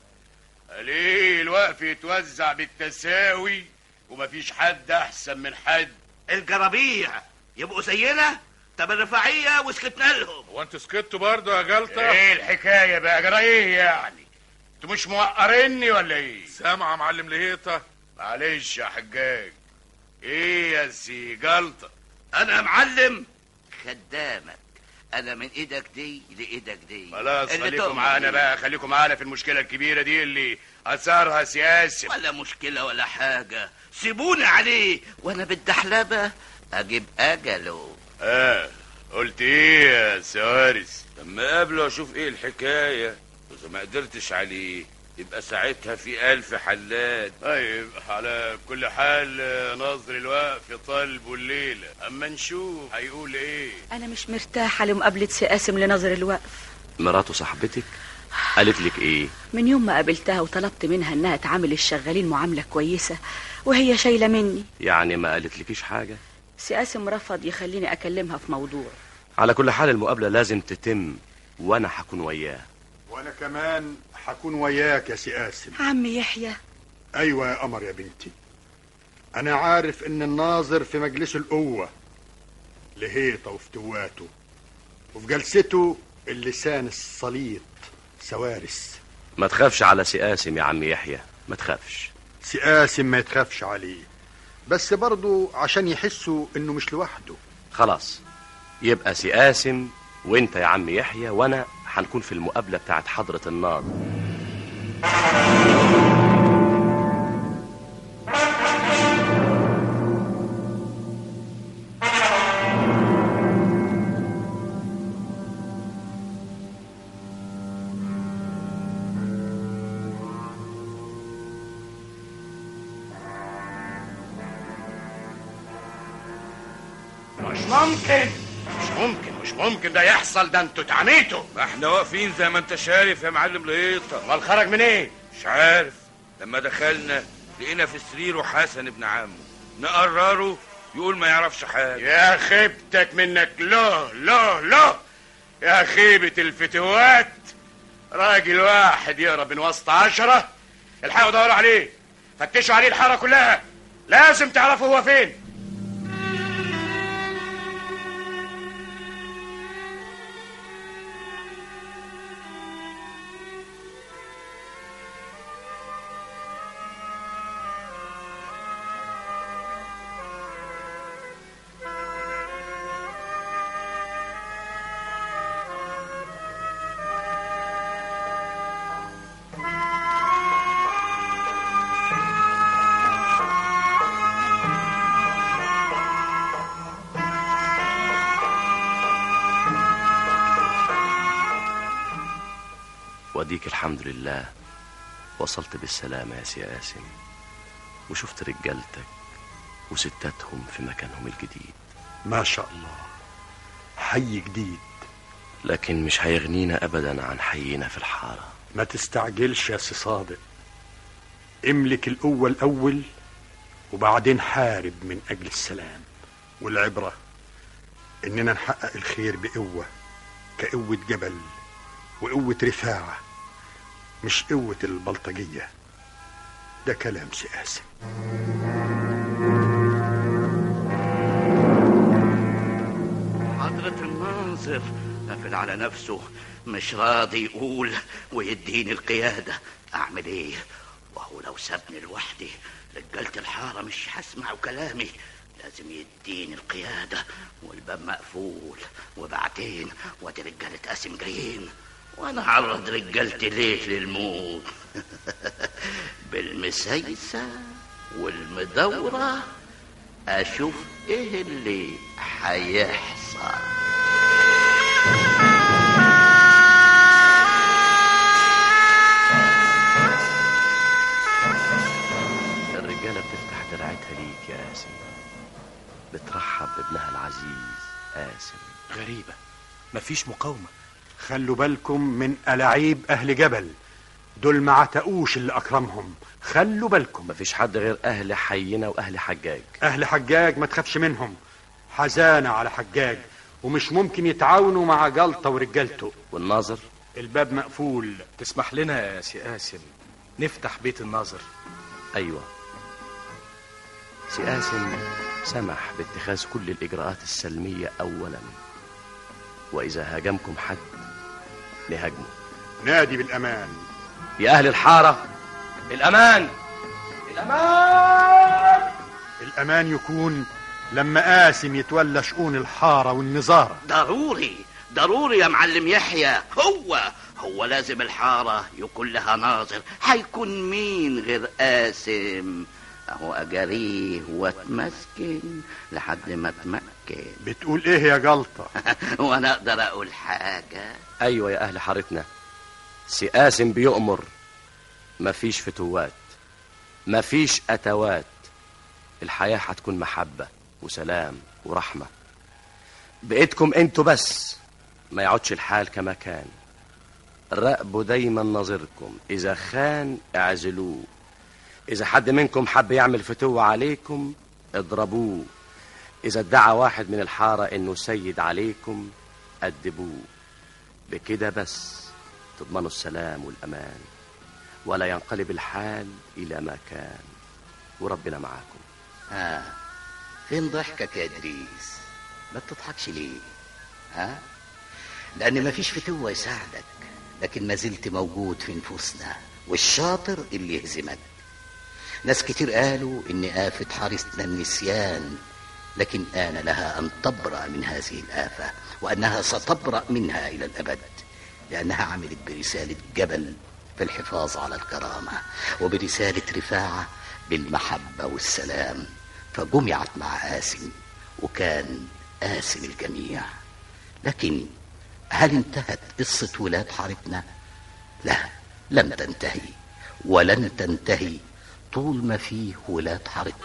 ليه الوقف يتوزع بالتساوي ومفيش حد احسن من حد الجرابيع يبقوا زينا طب الرفاعية وسكتنا لهم هو انتوا سكتوا برضه يا جلطة ايه الحكاية بقى جرى ايه يعني انتوا مش موقريني ولا ايه سامع يا معلم لهيطة معلش يا حجاج ايه يا سي جلطة انا يا معلم خدامك انا من ايدك دي لايدك دي خلاص اللي خليكم تؤمر معانا بيه. بقى خليكم معانا في المشكلة الكبيرة دي اللي أثارها سياسي ولا مشكلة ولا حاجة سيبوني عليه وانا بالدحلبة اجيب اجله اه قلت ايه يا سوارس لما اقابله اشوف ايه الحكاية واذا ما قدرتش عليه يبقى ساعتها في الف حلال طيب على كل حال آه، نظر الوقف طالبه الليلة اما نشوف هيقول ايه أنا مش مرتاحة لمقابلة سقاسم لنظر الوقف مراته صاحبتك قالت لك ايه من يوم ما قابلتها وطلبت منها إنها تعامل الشغالين معاملة كويسة وهي شايلة مني يعني ما قالت لكيش حاجة سقاسم رفض يخليني أكلمها في موضوع على كل حال المقابلة لازم تتم وانا هكون وياه وانا كمان هكون وياك يا سي قاسم عم يحيى ايوه يا قمر يا بنتي انا عارف ان الناظر في مجلس القوة لهيطة وفتواته وفي جلسته اللسان السليط سوارس ما تخافش على سقاسم يا عم يحيى ما تخافش سي قاسم ما يتخافش عليه بس برضه عشان يحسوا انه مش لوحده خلاص يبقى سقاسم وانت يا عم يحيى وانا هنكون في المقابلة بتاعت حضرة النار مش ممكن مش ممكن مش ممكن ده يحصل ده انتوا اتعميتوا ما احنا واقفين زي ما انت شايف يا معلم لقيطه امال خرج من ايه مش عارف لما دخلنا لقينا في سريره حسن ابن عمه نقرره يقول ما يعرفش حاجه يا خيبتك منك لا لا لا يا خيبة الفتوات راجل واحد يهرب من وسط عشرة الحقوا دوروا عليه فتشوا عليه الحارة كلها لازم تعرفوا هو فين واديك الحمد لله وصلت بالسلامة يا سي قاسم وشفت رجالتك وستاتهم في مكانهم الجديد ما شاء الله حي جديد لكن مش هيغنينا أبدا عن حينا في الحارة ما تستعجلش يا سي صادق املك القوة الأول وبعدين حارب من أجل السلام والعبرة إننا نحقق الخير بقوة كقوة جبل وقوة رفاعة مش قوة البلطجية ده كلام سي قاسم حضرة المنصف قافل على نفسه مش راضي يقول ويديني القيادة أعمل إيه؟ وهو لو سابني لوحدي رجالة الحارة مش هسمعوا كلامي لازم يديني القيادة والباب مقفول وبعدين وادي رجالة قاسم جايين وانا عرض رجالتي ليه للموت بالمسيسة والمدورة اشوف ايه اللي هيحصل الرجالة بتفتح دراعتها ليك يا قاسم بترحب بابنها العزيز قاسم غريبة مفيش مقاومة خلوا بالكم من ألاعيب أهل جبل دول ما عتقوش اللي أكرمهم خلوا بالكم مفيش حد غير أهل حينا وأهل حجاج أهل حجاج ما تخافش منهم حزانة على حجاج ومش ممكن يتعاونوا مع جلطة ورجالته والناظر الباب مقفول تسمح لنا يا سي قاسم نفتح بيت الناظر أيوة سي قاسم سمح باتخاذ كل الإجراءات السلمية أولا وإذا هاجمكم حد نهاجمه نادي بالأمان يا أهل الحارة الأمان الأمان الأمان يكون لما قاسم يتولى شؤون الحارة والنظارة ضروري ضروري يا معلم يحيى هو هو لازم الحارة يكون لها ناظر هيكون مين غير قاسم اهو اجاريه واتمسكن لحد ما اتمكن بتقول ايه يا جلطة وانا اقدر اقول حاجة أيوة يا أهل حارتنا سي قاسم بيؤمر مفيش فتوات مفيش أتوات الحياة هتكون محبة وسلام ورحمة بإيدكم انتوا بس ما يعودش الحال كما كان راقبوا دايما نظركم إذا خان اعزلوه إذا حد منكم حب يعمل فتوة عليكم اضربوه إذا ادعى واحد من الحارة إنه سيد عليكم أدبوه بكده بس تضمنوا السلام والأمان ولا ينقلب الحال إلى ما كان وربنا معاكم ها فين ضحكك يا ادريس ما بتضحكش ليه ها لان مفيش فتوة يساعدك لكن ما زلت موجود في نفوسنا والشاطر اللي يهزمك ناس كتير قالوا ان آفة حارستنا النسيان لكن آن لها أن تبرأ من هذه الآفة وأنها ستبرأ منها إلى الأبد لأنها عملت برسالة جبل بالحفاظ على الكرامة وبرسالة رفاعة بالمحبة والسلام فجمعت مع آسم وكان آسم الجميع لكن هل انتهت قصة ولاد حارتنا؟ لا لم تنتهي ولن تنتهي طول ما فيه ولاد حارتنا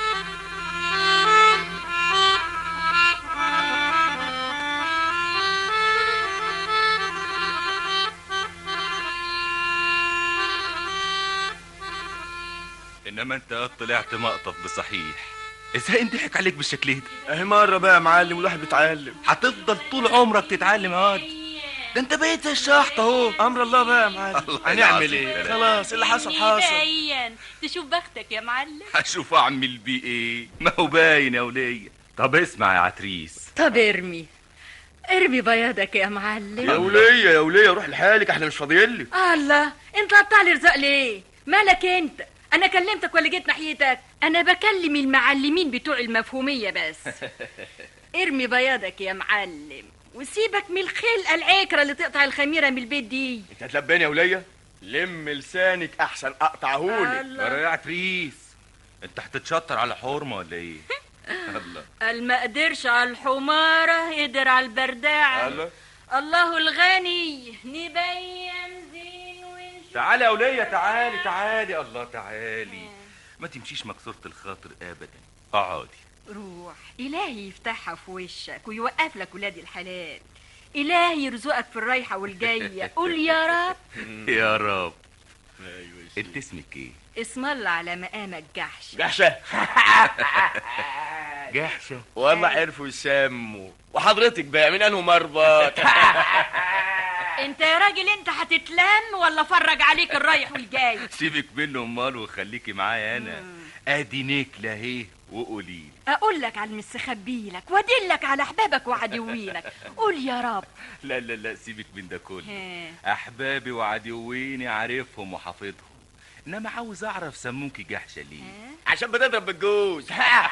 انما انت طلعت مقطف بصحيح ازاي انضحك عليك بالشكل ده اهي مرة بقى يا معلم والواحد بيتعلم هتفضل طول عمرك تتعلم يا واد ده انت بقيت زي الشحط اهو امر الله بقى يا معلم الله هنعمل العظيم ايه بلاش. خلاص اللي حصل حصل باين تشوف بختك يا معلم هشوف اعمل بيه ايه ما هو باين يا ولية طب اسمع يا عتريس طب ارمي ارمي بياضك يا معلم يا ولية يا ولية روح لحالك احنا مش فاضيين لك الله انت قطع لي رزق ليه مالك انت انا كلمتك ولا جيت ناحيتك انا بكلم المعلمين بتوع المفهوميه بس ارمي بياضك يا معلم وسيبك من الخلقه العكره اللي تقطع الخميره من البيت دي انت هتلباني يا ولية لم لسانك احسن اقطعهولك الله. جرى يا عتريس انت هتتشطر على حرمة ولا ايه الله قال ما قدرش على الحماره قدر على البرداعه الله. الله الغني نبين زين ونشوف تعالي يا ولية تعالي تعالي الله تعالي ما تمشيش مكسورة الخاطر ابدا اقعدي روح إلهي يفتحها في وشك ويوقف لك ولاد الحلال إلهي يرزقك في الرايحة والجاية قول يا رب يا رب انت اسمك ايه اسم الله على مقامك جحش جحشة جحشة والله عرفوا يسموا وحضرتك بقى من انه مربط انت يا راجل انت هتتلم ولا فرج عليك الرايح والجاي سيبك منه امال وخليكي معايا انا ادي نكلة اهي وقولي لي. اقول لك على المستخبي لك وادلك على احبابك وعدوينك قول يا رب لا لا لا سيبك من ده كله ها. احبابي وعدويني عارفهم وحافظهم انما عاوز اعرف سموكي جحشه ليه عشان بتضرب بالجوز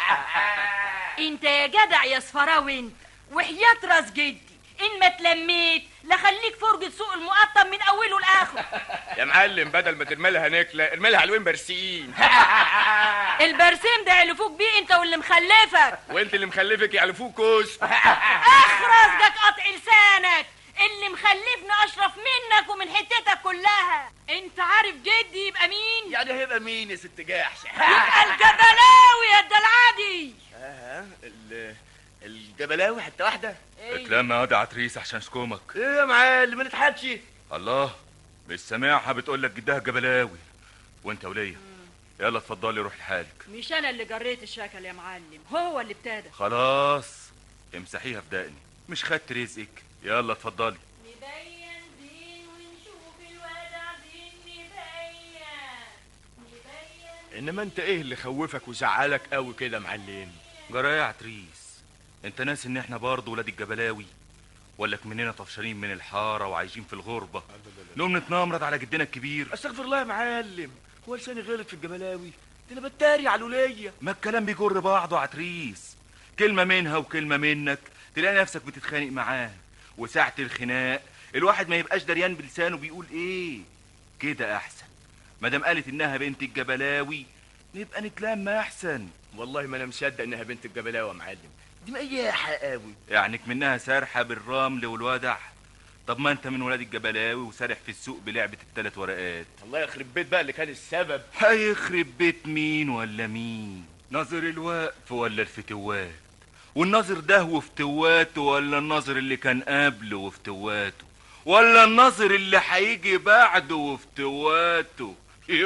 انت يا جدع يا صفراوي انت وحياة راس جدي ان ما تلميت لخليك فرجة سوق المقطم من اوله لاخره يا معلم بدل ما ترمي لها نكلة ارمي لها حلوين برسيم البرسيم ده يعلفوك بيه انت واللي مخلفك وانت اللي مخلفك يعلفوك كوس اخرس جاك قطع لسانك اللي مخلفني اشرف منك ومن حتتك كلها انت عارف جدي يبقى مين يعني هيبقى مين يا ست جحشة يبقى الجبلاوي يا الدلعادي اه ال- الجبلاوي حتة واحدة اتلم يا واد عتريس عشان اشكمك ايه يا معلم ما نضحكش الله مش سامعها بتقول لك جدها جبلاوي وانت ولية يلا اتفضلي روح لحالك مش انا اللي جريت الشكل يا معلم هو اللي ابتدى خلاص امسحيها في دقني مش خدت رزقك يلا اتفضلي نبين زين ونشوف الودع زين نبين نبين انما انت ايه اللي خوفك وزعلك قوي كده يا معلم جرى يا عتريس انت ناسي ان احنا برضه ولاد الجبلاوي ولا مننا طفشانين من الحاره وعايشين في الغربه نقوم نتنمرض على جدنا الكبير استغفر الله يا معلم هو لساني غلط في الجبلاوي ده انا بتاري على الولية ما الكلام بيجر بعضه عتريس كلمه منها وكلمه منك تلاقي نفسك بتتخانق معاه وساعه الخناق الواحد ما يبقاش دريان بلسانه بيقول ايه كده احسن ما دام قالت انها بنت الجبلاوي نبقى نتلم احسن والله ما انا مصدق انها بنت الجبلاوي يا معلم دي مقياحة قوي يعني منها سارحه بالرمل والودع طب ما انت من ولاد الجبلاوي وسارح في السوق بلعبه الثلاث ورقات الله يخرب بيت بقى اللي كان السبب هيخرب بيت مين ولا مين ناظر الوقف ولا الفتوات والناظر ده وفتواته ولا الناظر اللي كان قبله وفتواته ولا الناظر اللي هيجي بعده وفتواته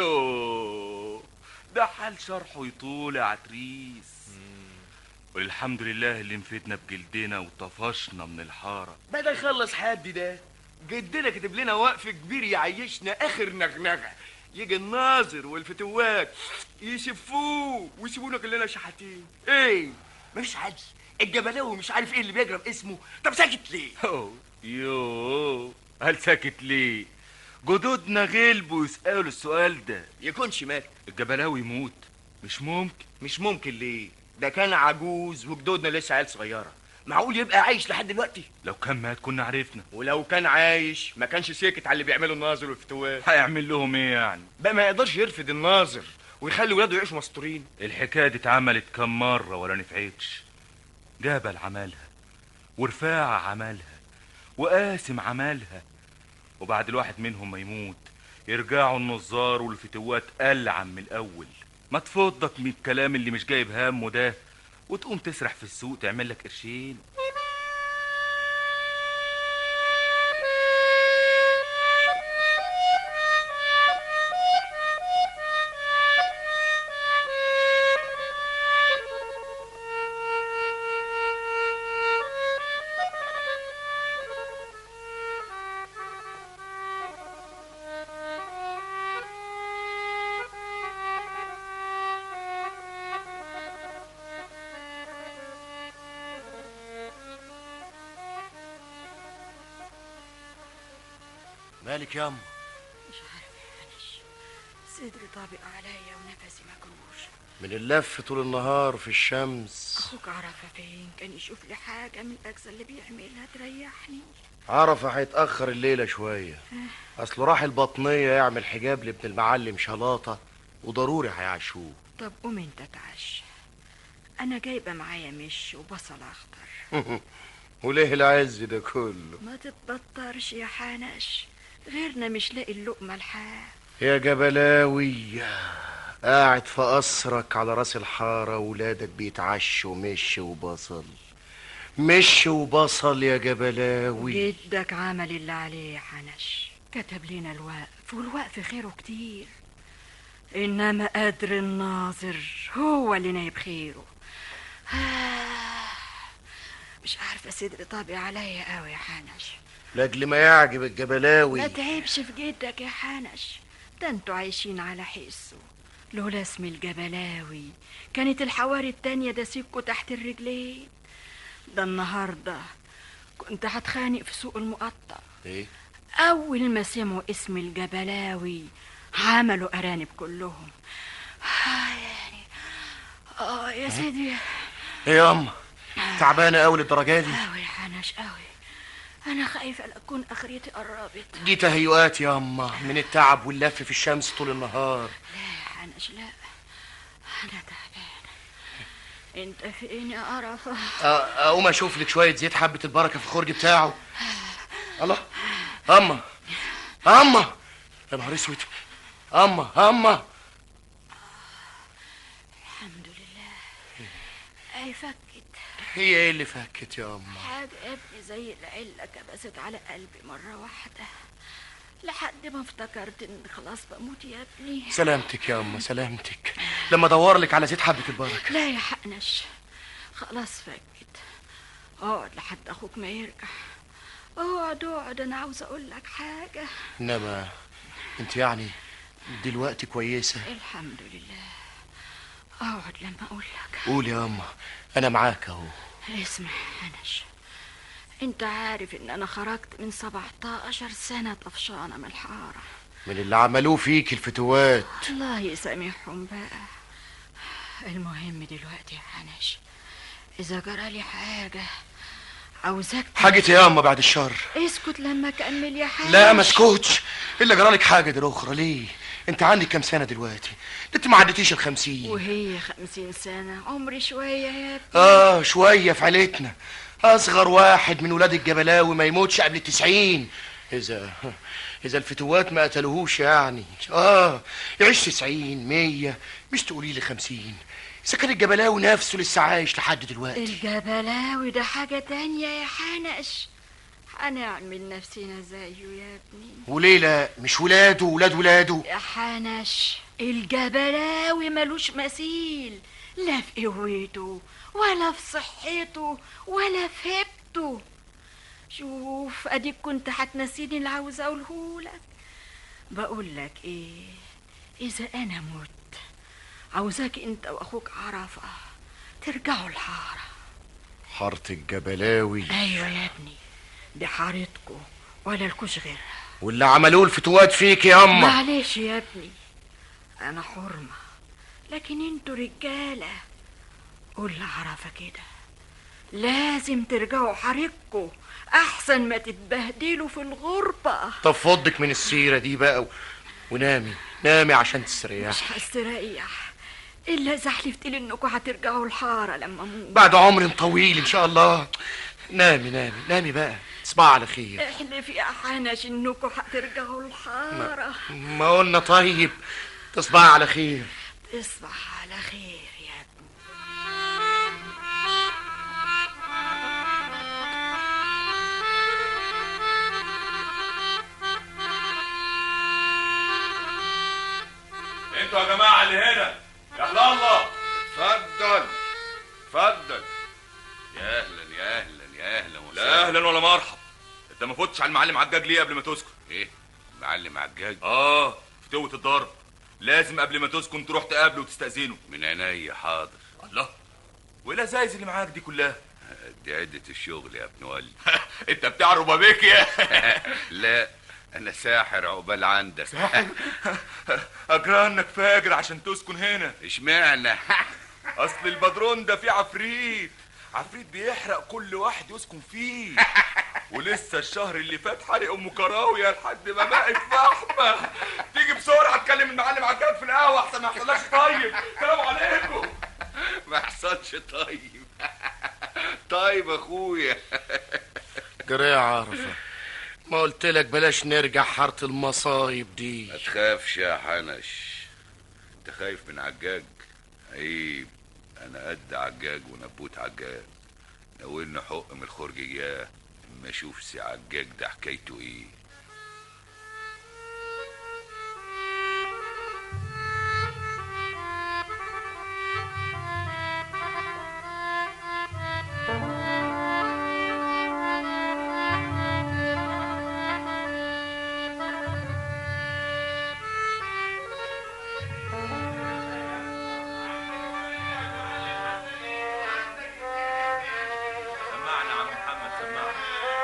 يو ده حال شرحه يطول يا عتريس والحمد لله اللي نفدنا بجلدنا وطفشنا من الحاره بدل يخلص حد ده جدنا كتب لنا وقف كبير يعيشنا اخر نغنغه يجي الناظر والفتوات يشفوه ويسيبونا كلنا شحاتين ايه مفيش حد الجبلاوي مش عارف ايه اللي بيجرب اسمه طب ساكت ليه أوه، يوه هل ساكت ليه جدودنا غلبوا يسألوا السؤال ده يكونش مات الجبلاوي يموت مش ممكن مش ممكن ليه ده كان عجوز وجدودنا لسه عيال صغيره معقول يبقى عايش لحد دلوقتي لو كان مات كنا عرفنا ولو كان عايش ما كانش ساكت على اللي بيعمله الناظر والفتوات هيعمل لهم ايه يعني بقى ما يقدرش يرفض الناظر ويخلي ولاده يعيشوا مستورين الحكايه دي اتعملت كم مره ولا نفعتش جبل عملها ورفاعة عملها وقاسم عملها وبعد الواحد منهم ما يموت يرجعوا النظار والفتوات ألعن من الأول ما تفضك من الكلام اللي مش جايب همه ده وتقوم تسرح في السوق تعمل لك قرشين مالك ياما مش عارف يا هانش صدري طابق عليا ونفسي مجروش من اللف طول النهار في الشمس اخوك عرفه فين كان يشوف لي حاجه من الاجزاء اللي بيعملها تريحني عرفة هيتأخر الليلة شوية أصله راح البطنية يعمل حجاب لابن المعلم شلاطة وضروري هيعشوه طب قوم انت اتعشى انا جايبه معايا مش وبصل اخضر وليه العز ده كله ما تتبطرش يا حنش غيرنا مش لاقي اللقمه الحاف يا جبلاوي قاعد في قصرك على راس الحارة ولادك بيتعشوا مش وبصل مش وبصل يا جبلاوي جدك عمل اللي عليه يا حنش كتب لنا الوقف والوقف خيره كتير انما قدر الناظر هو اللي نايب خيره مش عارفه صدري طابق عليا قوي يا حنش لاجل ما يعجب الجبلاوي ما تعبش في جدك يا حنش ده انتوا عايشين على حسه لولا اسم الجبلاوي كانت الحواري التانية ده سيبكوا تحت الرجلين ده النهاردة كنت هتخانق في سوق المقطع ايه أول ما سمعوا اسم الجبلاوي عملوا أرانب كلهم آه يعني آه يا سيدي ايه يا أما تعبانة أوي للدرجة دي أوي يا حنش أوي أنا خايفة لا أكون آخرتي قربت دي تهيؤات يا أما من التعب واللف في الشمس طول النهار لا يا حنش لا أنا تعبانة أنت فين يا قرفة أ- أقوم أشوف لك شوية زيت حبة البركة في الخرج بتاعه الله أما أما يا نهار أسود أما أما الحمد لله أي فكت هي إيه اللي فكت يا أما حاجة يا ابني زي العلة كبست على قلبي مرة واحدة لحد ما افتكرت ان خلاص بموت يا ابني سلامتك يا أما سلامتك لما أدور لك على زيت حبة البركة لا يا حقنش خلاص فكت اقعد لحد اخوك ما يرجع اقعد اقعد انا عاوزه اقول لك حاجه إنما أنت يعني دلوقتي كويسة الحمد لله اقعد لما اقول لك قول يا أما أنا معاك أهو اسمع يا هنش انت عارف ان انا خرجت من 17 سنه طفشانه من الحاره من اللي عملوه فيك الفتوات الله يسامحهم بقى المهم دلوقتي يا حنش اذا جرالي حاجه عاوزاك حاجة يا أما بعد الشر اسكت لما اكمل يا حنش لا ما اسكتش الا جرالك حاجه دي الاخرى ليه انت عندك كام سنه دلوقتي ده انت ما عدتيش الخمسين وهي خمسين سنة عمري شوية يا ابني اه شويه في عيلتنا اصغر واحد من ولاد الجبلاوي ما يموتش قبل التسعين اذا اذا الفتوات ما قتلوهوش يعني اه يعيش تسعين مية مش تقولي لي خمسين اذا كان الجبلاوي نفسه لسه عايش لحد دلوقتي الجبلاوي ده حاجة تانية يا حنش هنعمل نفسنا زيه يا ابني وليه لا مش ولاده ولاد ولاده يا حنش الجبلاوي ملوش مثيل لا في قوته ولا في صحته ولا في هبته شوف اديك كنت هتنسيني اللي عاوزه اقولهولك بقول لك ايه اذا انا مت عاوزاك انت واخوك عرفه ترجعوا الحاره حارة الجبلاوي ايوه يا ابني دي حارتكم ولا لكوش غيرها واللي عملوه الفتوات فيك يا اما معلش يا ابني انا حرمه لكن انتوا رجاله قول لعرفه كده لازم ترجعوا حريقكم احسن ما تتبهدلوا في الغربة طب فضك من السيرة دي بقى و... ونامي نامي عشان تستريح مش هستريح الا اذا حلفت لي انكم هترجعوا الحارة لما اموت بعد عمر طويل ان شاء الله نامي نامي نامي بقى تصبح على خير احلف يا حنش انكم هترجعوا الحارة ما قلنا طيب تصبح على خير تصبح على خير يا انتوا يا جماعه اللي هنا يا اهل الله اتفضل اتفضل يا اهلا يا اهلا يا اهلا وسهلا لا اهلا ولا مرحب انت ما فوتش على المعلم عجاج ليه قبل ما تسكن ايه معلم عجاج اه فتوة الضرب لازم قبل ما تسكن تروح تقابله وتستأذنه من عينيا حاضر الله وايه الازايز اللي معاك دي كلها دي عدة الشغل يا ابن ولد انت بتاع ربابيك يا لا انا ساحر عقبال عندك ساحر؟ اجرى انك فاجر عشان تسكن هنا اشمعنى اصل البدرون ده فيه عفريت عفريت بيحرق كل واحد يسكن فيه ولسه الشهر اللي فات حرق ام كراويه لحد ما بقت فحمه تيجي بسرعه تكلم المعلم عجاج في القهوه احسن ما يحصلكش طيب سلام عليكم ما حصلش طيب طيب اخويا جري يا عرفة ما قلت لك بلاش نرجع حارة المصايب دي ما تخافش يا حنش انت خايف من عجاج عيب انا قد عجاج ونبوت عجاج ناولنا حق من الخرجياه اما اشوف سي عجاج ده حكايته ايه سمعنا عم محمد سمعنا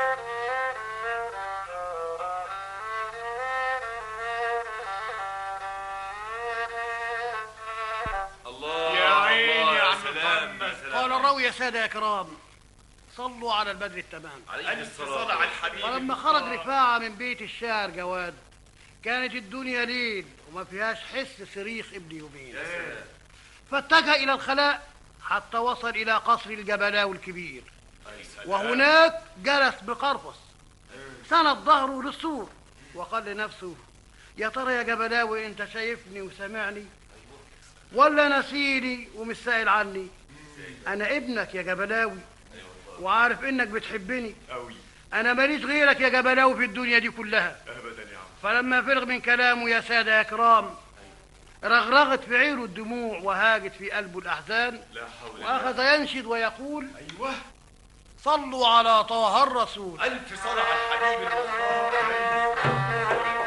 الله يا عيني الله يا عم سلام محمد سلام. قال الراوي يا سادة يا كرام صلوا على البدر التمام ألف صلاة على الحبيب ولما خرج رفاعة من بيت الشاعر جواد كانت الدنيا ليل وما فيهاش حس صريخ ابن يومين فاتجه إلى الخلاء حتى وصل إلى قصر الجبلاوي الكبير وهناك جلس بقرفص سند ظهره للسور وقال لنفسه يا ترى يا جبلاوي انت شايفني وسامعني ولا نسيني ومش سائل عني انا ابنك يا جبلاوي وعارف انك بتحبني قوي انا ماليش غيرك يا جبلاوي في الدنيا دي كلها ابدا يا عم فلما فرغ من كلامه يا سادة يا كرام رغرغت في عينه الدموع وهاجت في قلبه الأحزان لا حول وأخذ ينشد ويقول ايوه صلوا على طه الرسول الف صلاة على الحبيب المختار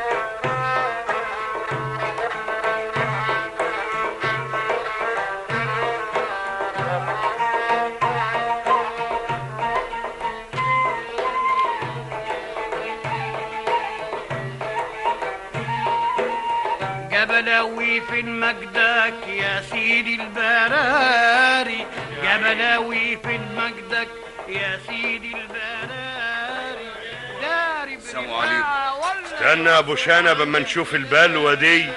جبلاوي في مجدك يا سيدي البراري جبلاوي في مجدك يا سيدي البراري داري السلام عليكم استنى يا ابو شنب اما نشوف البلوه دي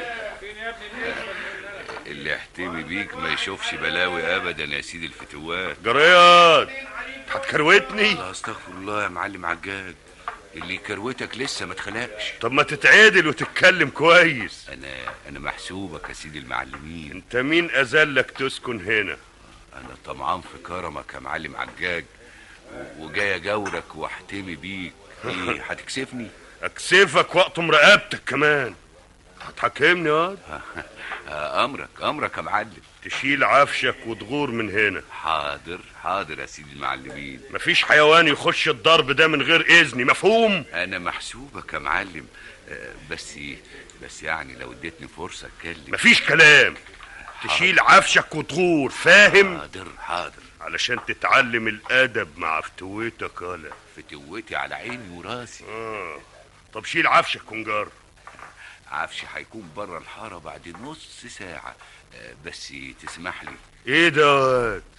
اللي يحتمي بيك ما يشوفش بلاوي ابدا يا سيدي الفتوات جريات هتكروتني الله استغفر الله يا معلم عجاج اللي كروتك لسه ما اتخلقش طب ما تتعدل وتتكلم كويس انا انا محسوبك يا سيدي المعلمين انت مين اذلك تسكن هنا انا طمعان في كرمك يا معلم عجاج و- وجاي اجاورك واحتمي بيك ايه هتكسفني اكسفك واقطم رقبتك كمان هتحاكمني ياض امرك امرك يا معلم تشيل عفشك وتغور من هنا حاضر حاضر يا سيدي المعلمين مفيش حيوان يخش الضرب ده من غير اذني مفهوم انا محسوبك يا معلم آه، بس بس يعني لو اديتني فرصه اتكلم مفيش كلام تشيل عفشك وتغور فاهم حاضر حاضر علشان تتعلم الادب مع فتوتك يالا فتوتي على عيني وراسي اه طب شيل عفشك ونجر عفشي هيكون بره الحاره بعد نص ساعه آه، بس تسمح لي ايه ده يا واد؟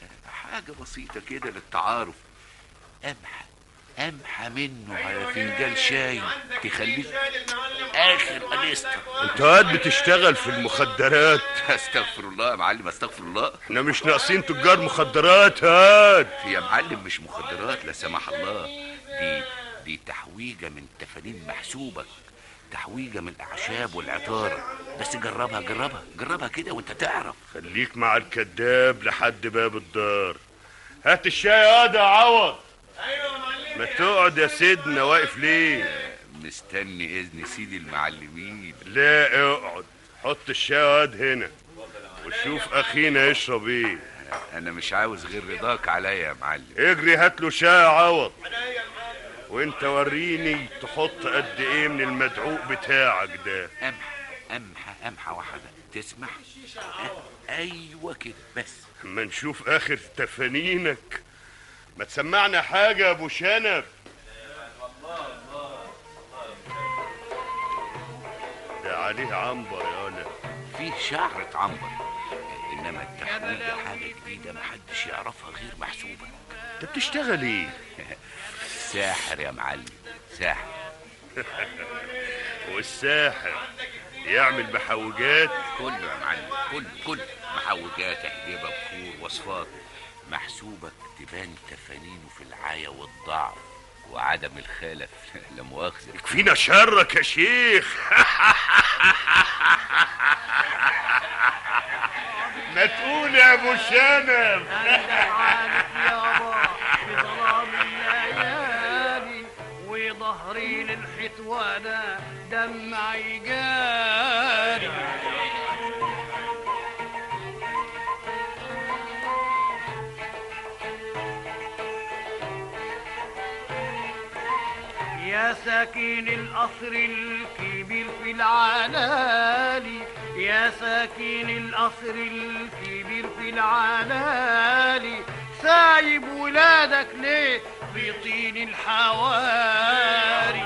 حاجة بسيطة كده للتعارف قمحة قمحة منه على فنجان شاي تخليك آخر أنستر انت قاعد بتشتغل في المخدرات استغفر الله يا معلم استغفر الله احنا مش ناقصين تجار مخدرات هات يا معلم مش مخدرات لا سمح الله دي دي تحويجة من تفانين محسوبك تحويجة من الأعشاب والعطارة بس جربها جربها جربها كده وانت تعرف خليك مع الكذاب لحد باب الدار هات الشاي يا يا عوض ما تقعد يا سيدنا واقف ليه مستني إذن سيدي المعلمين لا اقعد حط الشاي واد هنا وشوف اخينا يشرب ايه أنا مش عاوز غير رضاك عليا يا معلم اجري هات له شاي يا عوض وانت وريني تحط قد ايه من المدعوق بتاعك ده قمحة قمحة قمحة واحدة تسمح أه، أيوة كده بس اما نشوف اخر تفانينك ما تسمعنا حاجة يا ابو شنب ده عليه عنبر يا ولا فيه شعرة عنبر إنما التحويجة حاجة جديدة محدش يعرفها غير محسوبة انت بتشتغل ايه ساحر يا معلم ساحر والساحر يعمل محوجات كله يا معلم كله كله محوجات احجبه بخور وصفات محسوبك تبان تفانينه في العاية والضعف وعدم الخلف لا مؤاخذة فينا شرك يا شيخ ما تقول يا ابو شنب وظهري للحتوانة دمعي جاري يا ساكن القصر الكبير في العلالي يا ساكن القصر الكبير في العلالي سايب ولادك ليه في طين الحواري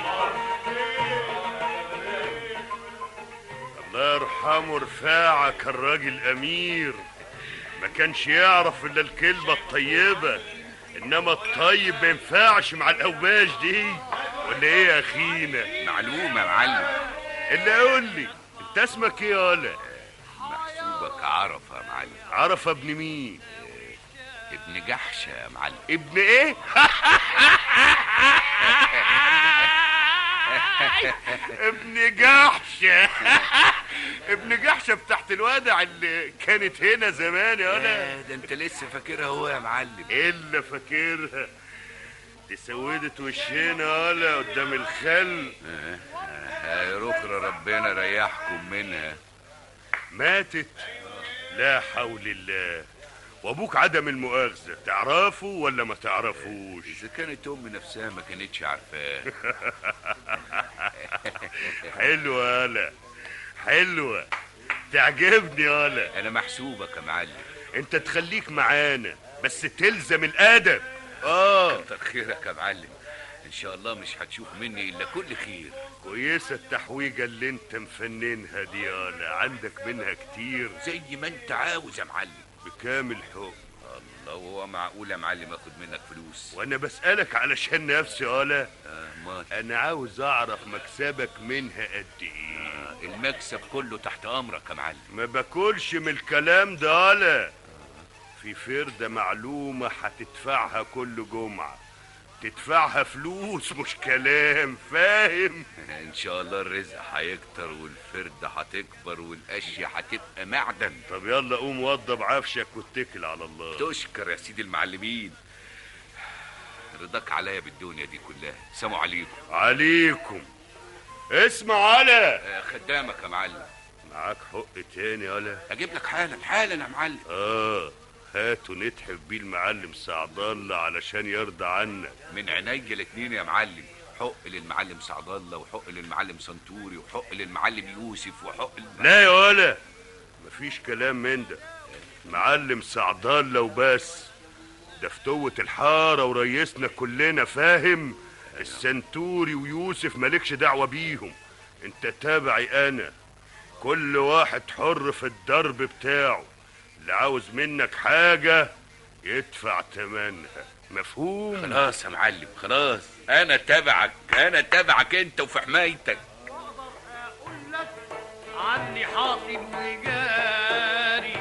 الله يرحمه رفاعك الراجل امير ما كانش يعرف الا الكلمه الطيبه انما الطيب ما ينفعش مع الاوباش دي ولا ايه يا اخينا معلومه يا معلم الا قول لي انت اسمك ايه يالا محسوبك عرفة يا معلم عرفه ابن مين ابن جحشة يا معلم ابن ايه ابن جحشة ابن جحشة بتاعت الوادع اللي كانت هنا زمان يا ولا يا ده انت لسه فاكرها هو يا معلم الا فاكرها دي سودت وشنا ولا قدام الخل يا ركرة ربنا ريحكم منها ماتت لا حول الله وابوك عدم المؤاخذة تعرفه ولا ما تعرفوش اذا كانت امي نفسها ما كانتش عارفاه حلوة يالا حلوة تعجبني يالا انا محسوبك يا معلم انت تخليك معانا بس تلزم الادب اه كتر خيرك يا معلم ان شاء الله مش هتشوف مني الا كل خير كويسة التحويجة اللي انت مفننها دي يالا عندك منها كتير زي ما انت عاوز يا معلم بكامل حب الله وهو معقول يا معلم اخد منك فلوس وانا بسألك علشان نفسي يالا آه ما انا عاوز اعرف مكسبك منها قد ايه آه المكسب كله تحت امرك يا معلم ما باكلش من الكلام ده يالا في فردة معلومة هتدفعها كل جمعة تدفعها فلوس مش كلام فاهم ان شاء الله الرزق هيكتر والفردة هتكبر والاشياء هتبقى معدن طب يلا قوم وضب عفشك واتكل على الله تشكر يا سيدي المعلمين رضاك عليا بالدنيا دي كلها سلام عليكم عليكم اسمع على آه خدامك يا معلم معاك حق تاني يالا اجيب لك حالا حالا يا معلم اه هاتوا نتحف بيه المعلم سعد الله علشان يرضى عنا من عينيا الاتنين يا معلم حق للمعلم سعد الله وحق للمعلم سنتوري وحق للمعلم يوسف وحق للمعلم... لا يا ولا مفيش كلام من ده معلم سعد الله وبس ده فتوة الحارة وريسنا كلنا فاهم السنتوري ويوسف مالكش دعوة بيهم انت تابعي انا كل واحد حر في الدرب بتاعه اللي عاوز منك حاجة يدفع ثمنها مفهوم خلاص يا معلم خلاص انا تبعك انا تبعك انت وفي حمايتك عني حاصل وجاري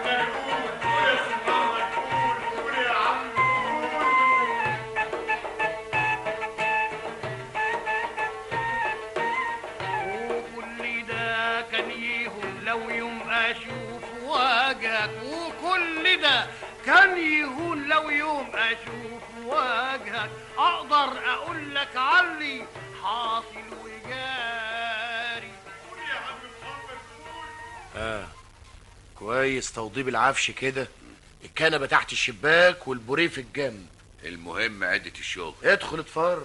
وكل ده كان يهون لو يوم اشوف وجهك وكل ده كان يهون لو يوم اشوف وجهك اقدر اقول لك علي حاصل وجاري اه كويس توضيب العفش كده الكنبه تحت الشباك والبوريه في الجنب المهم عدة الشغل ادخل اتفرج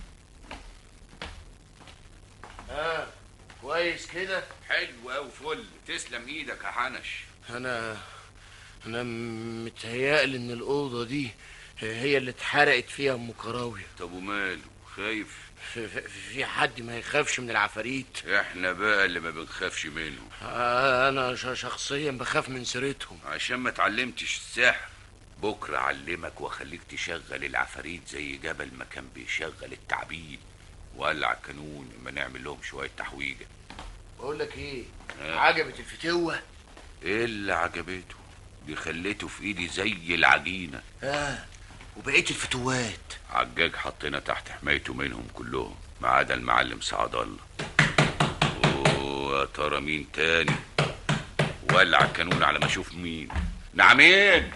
اه كويس كده حلو قوي فل تسلم ايدك يا حنش انا انا متهيألي ان الاوضه دي هي اللي اتحرقت فيها ام كراويه طب وماله خايف في, في, في حد ما يخافش من العفاريت احنا بقى اللي ما بنخافش منهم آه انا ش- شخصيا بخاف من سيرتهم عشان ما اتعلمتش السحر بكره اعلمك واخليك تشغل العفاريت زي جبل ما كان بيشغل التعبيد ولع الكانون اما نعمل لهم شويه تحويجه بقول لك ايه آه. عجبت الفتوه ايه اللي عجبته دي خليته في ايدي زي العجينه اه وبقيه الفتوات عجاج حطينا تحت حمايته منهم كلهم ما عدا المعلم سعد الله اوه يا ترى مين تاني ولع الكانون على ما اشوف مين نعمين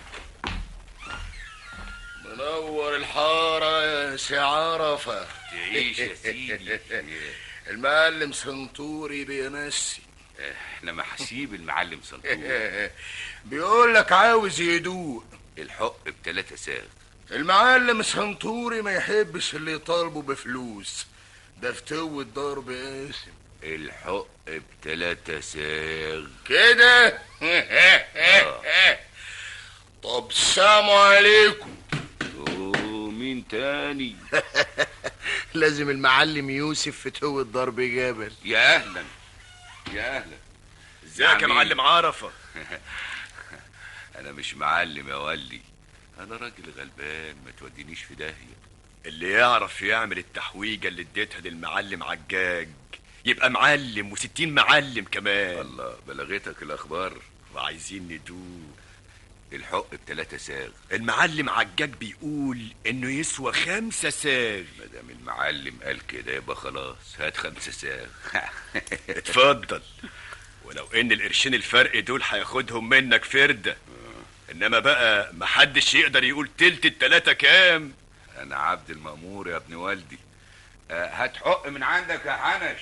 منور الحارة يا سي عرفة تعيش يا سيدي المعلم سنطوري بيمسي احنا محسيب المعلم سنطور بيقول لك عاوز يدوق الحق بتلاتة ساغ المعلم سنطوري ما يحبش اللي يطالبه بفلوس ده فتوة ضرب قاسم الحق بتلاتة ساغ كده طب سلام عليكم اوه مين تاني لازم المعلم يوسف فتوة ضرب جبل يا اهلا يا اهلا ازيك يا معلم عرفه انا مش معلم يا ولي انا راجل غلبان ما تودينيش في داهيه اللي يعرف يعمل التحويجه اللي اديتها للمعلم عجاج يبقى معلم وستين معلم كمان الله بلغتك الاخبار وعايزين ندوق الحق بتلاتة ساغ المعلم عجاج بيقول انه يسوى خمسة ساغ ما دام المعلم قال كده يبقى خلاص هات خمسة ساغ اتفضل ولو ان القرشين الفرق دول هياخدهم منك فردة انما بقى محدش يقدر يقول تلت التلاتة كام انا عبد المأمور يا ابن والدي آه، هات حق من عندك يا حنش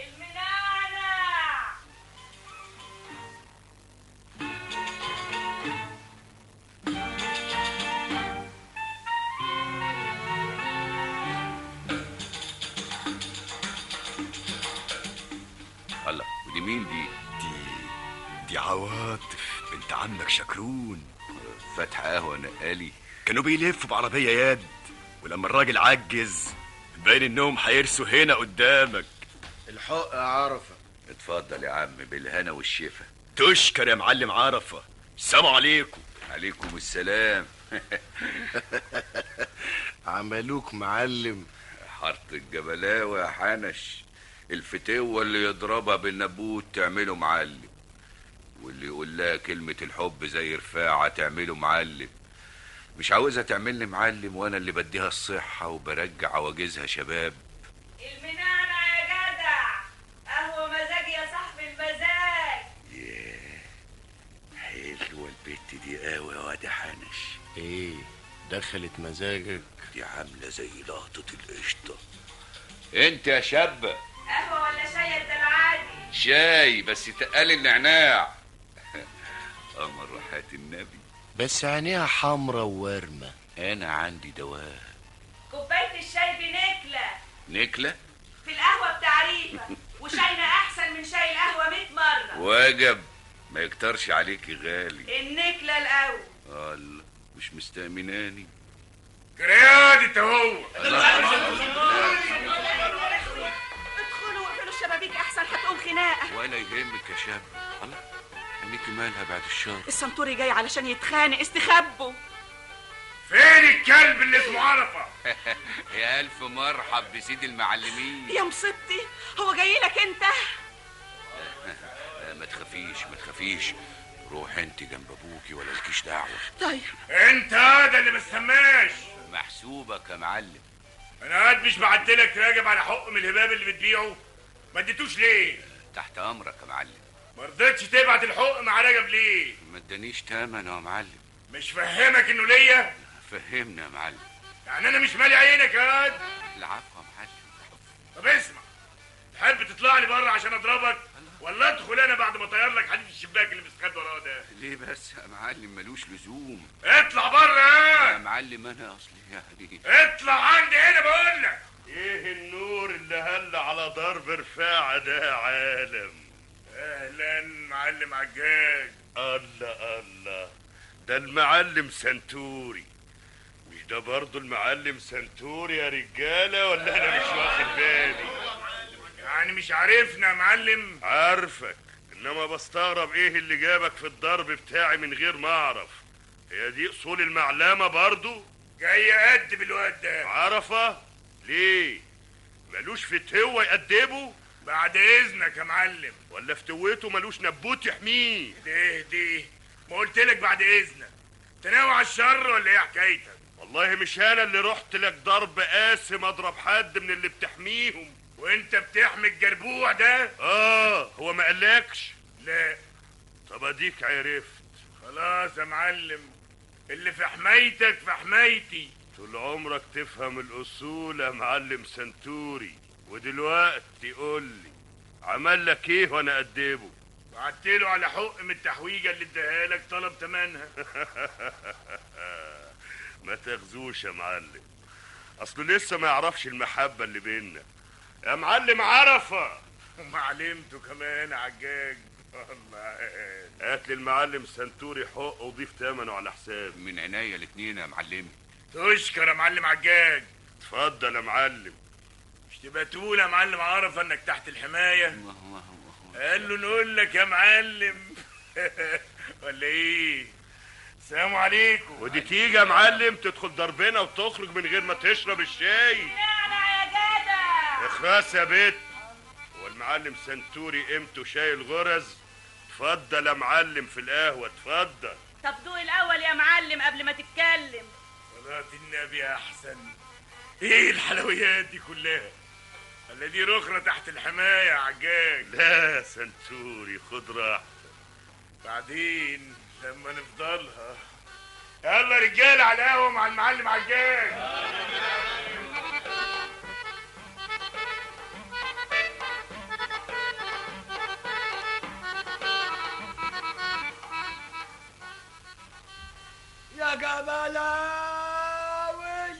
الله ودي مين دي دي دي عواطف بنت عمك شكرون فاتحة قهوة نقالي كانوا بيلفوا بعربية يد ولما الراجل عجز باين انهم هيرسوا هنا قدامك الحق يا عرفة اتفضل يا عم بالهنا والشفا تشكر يا معلم عرفة سلام عليكم عليكم السلام عملوك معلم حارة الجبلاوة يا حنش الفتوة اللي يضربها بالنبوت تعمله معلم واللي يقول لها كلمة الحب زي رفاعة تعمله معلم مش عاوزها تعملني معلم وانا اللي بديها الصحة وبرجع عواجيزها شباب المنعنع يا جدع قهوة مزاج يا صاحب المزاج حلوة البت دي قوي يا واد حنش ايه دخلت مزاجك دي عاملة زي لقطة القشطة انت يا شابة قهوة ولا شاي يا العادي شاي بس تقال النعناع قمر رحات النبي بس عينيها حمرا وورمة انا عندي دواء كوباية الشاي بنكلة نكلة في القهوة بتعريفة وشاينا أحسن من شاي القهوة 100 مرة واجب ما يكترش عليكي غالي النكلة الأول الله مش مستأمناني رياضي هو ادخلوا واقفلوا الشبابيك أحسن هتقوم خناقة ولا يهمك يا شاب الله عينيكي مالها بعد الشر السنتوري جاي علشان يتخانق استخبوا فين الكلب اللي اسمه عرفه يا الف مرحب بسيد المعلمين يا مصيبتي هو جاي لك انت آه، ما تخافيش ما تخافيش روح انت جنب ابوكي ولا لكيش دعوه طيب انت هذا اللي ما استماش محسوبك يا معلم انا قد مش بعتلك راجب على حق من الهباب اللي بتبيعه ما اديتوش ليه تحت امرك يا معلم ما رضيتش تبعت الحق مع رجب ليه ما ادانيش تمن يا معلم مش فهمك انه ليا فهمنا يا معلم يعني انا مش مالي عينك يا واد العفو يا معلم طب اسمع تحب تطلع لي بره عشان اضربك ولا ادخل انا بعد ما اطير لك حديد الشباك اللي مستخبي وراه ده ليه بس يا معلم ملوش لزوم اطلع بره يا يا معلم انا اصلي يعني اطلع عندي هنا بقول لك ايه النور اللي هل على ضرب رفاعة ده يا عالم اهلا معلم عجاج الله الله ده المعلم سنتوري مش ده برضه المعلم سنتوري يا رجالة ولا انا مش واخد بالي يعني مش عارفنا يا معلم عارفك انما بستغرب ايه اللي جابك في الضرب بتاعي من غير ما اعرف هي دي اصول المعلمة برضه جاي قد بالواد ده عرفة ليه ملوش فتوة يقدبه بعد اذنك يا معلم ولا فتوته ملوش نبوت يحميه ده دي ما قلت لك بعد اذنك تناوي على الشر ولا ايه حكايتك والله مش انا اللي رحت لك ضرب قاسم اضرب حد من اللي بتحميهم وانت بتحمي الجربوع ده اه هو ما قالكش لا طب اديك عرفت خلاص يا معلم اللي في حمايتك في حمايتي طول عمرك تفهم الاصول يا معلم سنتوري ودلوقتي قول لي عمل لك ايه وانا ادبه بعتله على حق من التحويجه اللي اداها لك طلب تمنها ما تغزوش يا معلم اصله لسه ما يعرفش المحبة اللي بينا يا معلم عرفة ومعلمته كمان عجاج الله هات لي المعلم سنتوري حق وضيف ثمنه على حسابي من عينيا الاتنين يا معلمي تشكر يا معلم عجاج اتفضل يا معلم مش تبقى تقول يا معلم عرفه انك تحت الحمايه قال له نقول لك يا معلم ولا ايه السلام عليكم ودي تيجي يا معلم تدخل ضربنا وتخرج من غير ما تشرب الشاي يا جدع اخراس يا بيت هو المعلم سنتوري قيمته شاي الغرز اتفضل يا معلم في القهوة اتفضل طب دوق الاول يا معلم قبل ما تتكلم صلاة النبي احسن ايه الحلويات دي كلها ولا دي رخرة تحت الحماية يا عجاج لا يا سنتوري خد راحتك بعدين لما نفضلها يلا رجالة على القهوة مع المعلم عجاج يا جبلاوي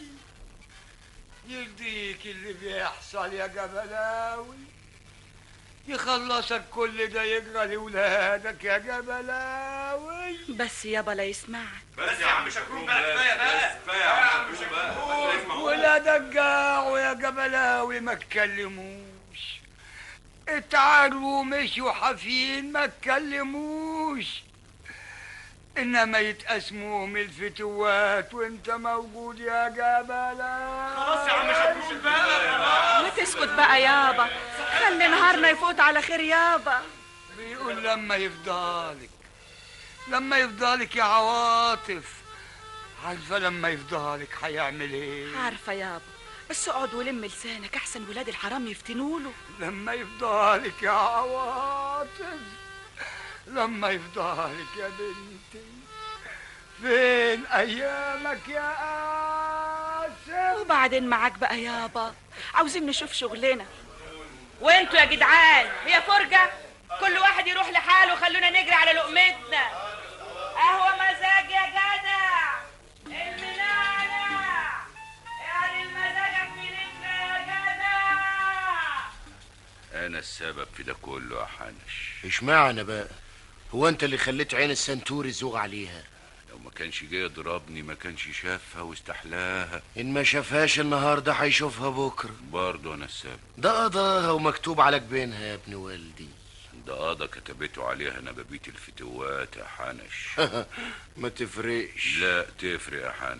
يرضيك اللي بيحصل يا جبلاوي يخلصك كل ده يجرى لولادك يا جبلاوي بس يابا لا يسمعك بس يا عم شكرون بقى كفايه بقى كفايه يا عم شكرون بقى ولادك جاعوا يا جبلاوي ما تكلموش اتعاروا ومشوا حافين ما تكلموش انما يتقسموهم الفتوات وانت موجود يا جبلاوي خلاص يا عم شكرون بقى ما تسكت بقى يابا خلي نهارنا يفوت على خير يابا بيقول لما يفضلك لما يفضلك يا عواطف عارفة لما يفضلك هيعمل ايه عارفه يابا بس اقعد ولم لسانك احسن ولاد الحرام يفتنوا له لما يفضلك يا عواطف لما يفضلك يا بنتي فين ايامك يا قاسم وبعدين معاك بقى يابا عاوزين نشوف شغلنا وانتوا يا جدعان هي فرجة كل واحد يروح لحاله خلونا نجري على لقمتنا قهوة مزاج يا جدع المنعنع يعني المزاجك منتنا يا جدع انا السبب في ده كله يا حنش اشمعنى بقى هو انت اللي خليت عين السنتور الزوغ عليها لو ما كانش جاي يضربني ما كانش شافها واستحلاها ان ما شافهاش النهارده هيشوفها بكره برضه انا السبب ده قضاها ومكتوب على جبينها يا ابن والدي ده قضى كتبته عليها نبابيت الفتوات يا حنش ما تفرقش لا تفرق يا حنش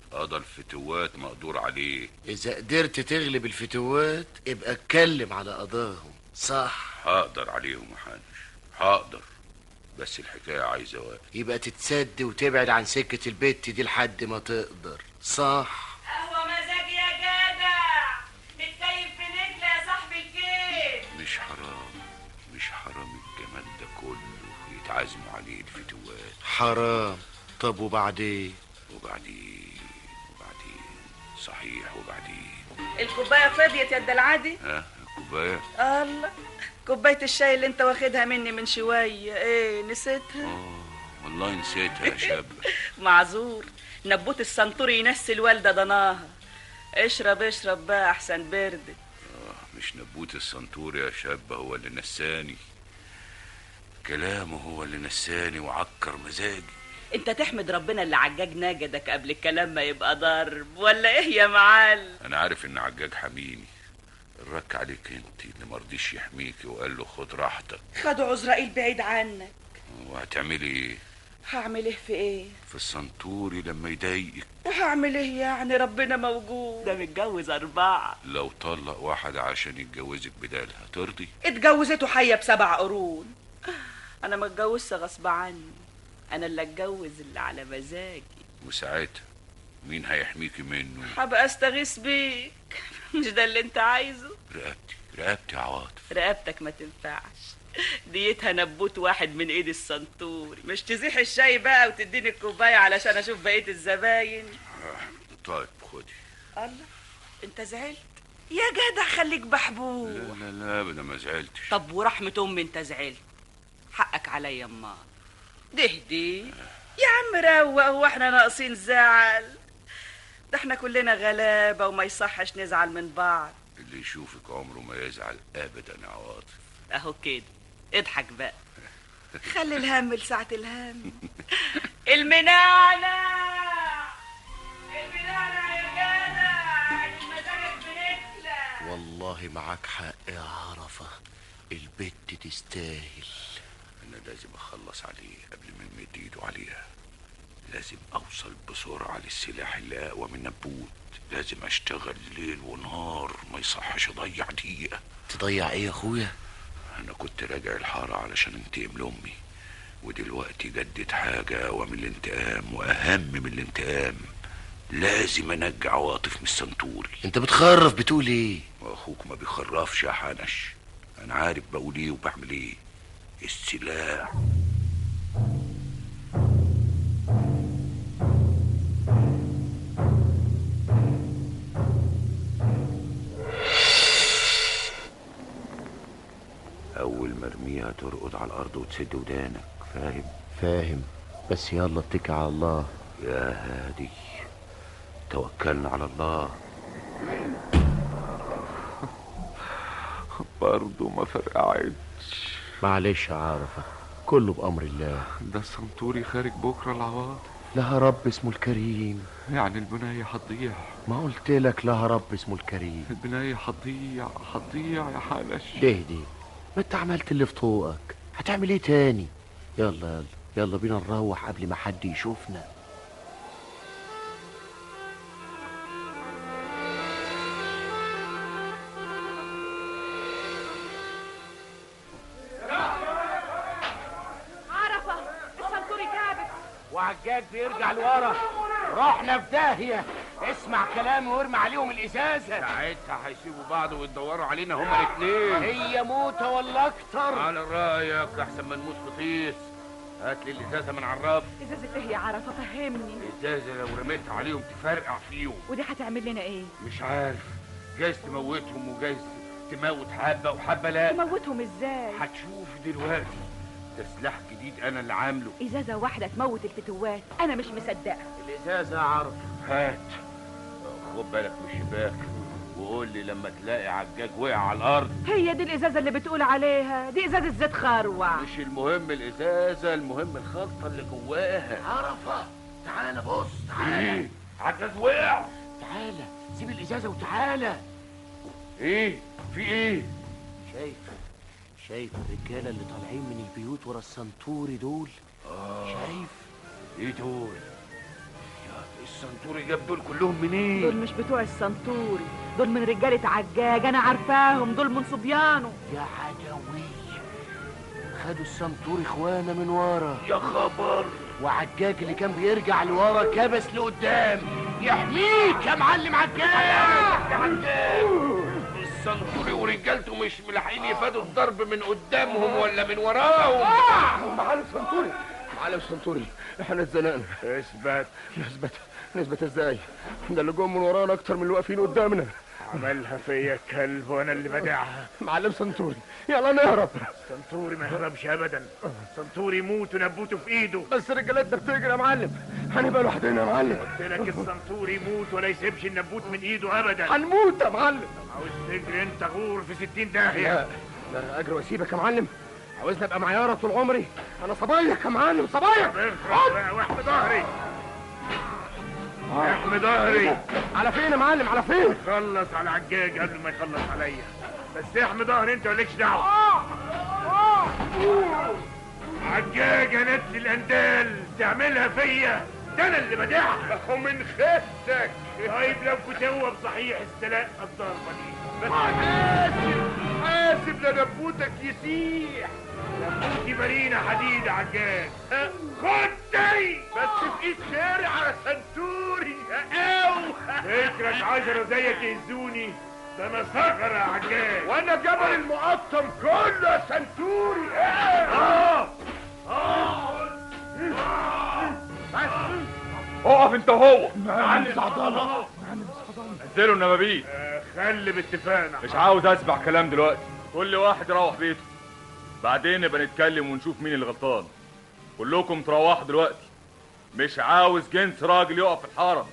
قضى الفتوات مقدور عليه اذا قدرت تغلب الفتوات ابقى اتكلم على قضاهم صح هقدر عليهم يا حنش هقدر بس الحكاية عايزة وقت يبقى تتسد وتبعد عن سكة البت دي لحد ما تقدر صح قهوة مزاج يا جدع نتكيف في نجلة يا صاحب الكيف مش حرام مش حرام الجمال ده كله يتعزموا عليه الفتوات حرام طب وبعدين وبعدين وبعدين صحيح وبعدين الكوباية فضيت يا الدلعادي ها كوباية الله كوباية الشاي اللي انت واخدها مني من شوية ايه نسيتها والله نسيتها يا شاب معذور نبوت السنطوري ينسي الوالدة ضناها اشرب اشرب بقى احسن برد آه مش نبوت السنتور يا شاب هو اللي نساني كلامه هو اللي نساني وعكر مزاجي انت تحمد ربنا اللي عجاج نجدك قبل الكلام ما يبقى ضرب ولا ايه يا معلم انا عارف ان عجاج حميني الرك عليك انت اللي مرضيش يحميكي وقال له خد راحتك خدوا عزرائيل بعيد عنك وهتعملي ايه هعمل ايه في ايه في السنتوري لما يضايقك وهعمل ايه يعني ربنا موجود ده متجوز اربعة لو طلق واحدة عشان يتجوزك بدالها ترضي اتجوزته حية بسبع قرون انا ما اتجوزش غصب عني انا اللي اتجوز اللي على مزاجي وساعتها مين هيحميكي منه هبقى استغيث بيك مش ده اللي انت عايزه رقبتي رقبتي يا عواطف رقبتك ما تنفعش ديتها نبوت واحد من ايد السنتوري مش تزيح الشاي بقى وتديني الكوبايه علشان اشوف بقيه الزباين طيب خدي الله انت زعلت يا جدع خليك بحبوح لا لا لا ابدا ما زعلتش طب ورحمة أمي أنت زعلت حقك عليا أمال دهدي يا عم روق هو احنا ناقصين زعل ده احنا كلنا غلابة وما يصحش نزعل من بعض اللي يشوفك عمره ما يزعل ابدا يا عواطف اهو كده اضحك بقى خلي الهم لساعة الهم المنعنع المنعنع يا جدع المزاج بنكلة والله معاك حق يا عرفة البت تستاهل انا لازم اخلص عليه قبل ما يمد ايده عليها لازم اوصل بسرعة للسلاح اللي اقوى من نبوت لازم اشتغل ليل ونهار ما يصحش اضيع دقيقة تضيع ايه يا اخويا انا كنت راجع الحارة علشان انتقم لامي ودلوقتي جدت حاجة اقوى من الانتقام واهم من الانتقام لازم انجي عواطف من السنتوري انت بتخرف بتقول ايه واخوك ما بيخرفش يا حنش انا عارف بقول ايه وبعمل ايه السلاح اول ما ارميها ترقد على الارض وتسد ودانك فاهم فاهم بس يلا اتكل على الله يا هادي توكلنا على الله برضه ما فرقعتش معلش يا عرفة كله بأمر الله ده السنتوري خارج بكره العواطف لها رب اسمه الكريم يعني البناية هتضيع ما قلت لك لها رب اسمه الكريم البناية هتضيع هتضيع يا حنش ليه دي ما انت عملت اللي في طوقك هتعمل ايه تاني يلا يلا يلا بينا نروح قبل ما حد يشوفنا عرفة السنتوري تعبت وعجاج بيرجع لورا رحنا في داهية اسمع كلامي وارمي عليهم الإزازة ساعتها هيسيبوا بعض ويدوروا علينا هما الاثنين هي موتة ولا أكتر على رأيك أحسن ما نموت فطيس هات لي الإزازة من على الرف ازازة ايه يا عرفة فهمني الإزازة لو رميتها عليهم تفرقع فيهم ودي هتعمل لنا ايه مش عارف جايز تموتهم وجايز تموت حبة وحبة لا تموتهم ازاي هتشوف دلوقتي ده سلاح جديد أنا اللي عامله ازازة واحدة تموت الفتوات انا مش مصدقة الإزازة يا عرف هات خد بالك من الشباك وقول لي لما تلاقي عجاج وقع على الأرض هي دي الازازة اللي بتقول عليها دي ازازة زيت خروع مش المهم الإزازة المهم الخلطة اللي جواها عرفة تعالى بص تعالى إيه؟ عجاج وقع تعالى سيب الإزازة وتعالى إيه في إيه شايف شايف الرجالة اللي طالعين من البيوت ورا السنتوري دول آه. شايف إيه دول السنتوري جاب دول كلهم منين دول مش بتوع السنتوري دول من رجالة عجاج انا عارفاهم دول من صبيانه يا عدوي خدوا السنتور اخوانا من ورا يا خبر وعجاج اللي كان بيرجع لورا كبس لقدام يحميك يا معلم عجاج السنتوري ورجالته مش ملاحقين يفادوا الضرب من قدامهم ولا من وراهم معلم سنتوري معلم سنتوري احنا اتزنقنا اثبت نثبت نثبت ازاي ده اللي جم من ورانا اكتر من اللي واقفين قدامنا عملها فيا كلب وانا اللي بدعها معلم سنتوري يلا نهرب سنتوري ما يهربش ابدا سنتوري يموت ونبوته في ايده بس رجالتنا بتجري يا معلم هنبقى لوحدنا يا معلم قلت لك السنتوري يموت ولا يسيبش النبوت من ايده ابدا هنموت يا معلم عاوز تجري انت غور في ستين داهيه لا لا اجري واسيبك يا معلم عاوزني ابقى معيارة طول عمري انا صبايك يا معلم صبايك واحمي ظهري احمي ظهري على فين يا معلم على فين خلص على عجاج قبل ما يخلص عليا بس احمي ظهري انت مالكش دعوه عجاج يا نت الاندال تعملها فيا ده انا اللي بدعها ومن خيبتك طيب لو كنت هو بصحيح استلقى الضربه دي بس حاسب حاسب لنبوتك يسيح نبوتي مارينا حديد عجاج ها؟ خد دي بس في ايد شارع على سنتوري او فكرك عشرة زيك يهزوني ده انا صغر يا عجاج وانا جبل المقطم كله يا سنتوري اه اه اقف انت وهو معلم صعدانة انزلوا النبابيل خلي باتفاقنا مش عاوز اسمع كلام دلوقتي كل واحد يروح بيته بعدين نبقى نتكلم ونشوف مين اللي غلطان كلكم تروحوا دلوقتي مش عاوز جنس راجل يقف في الحاره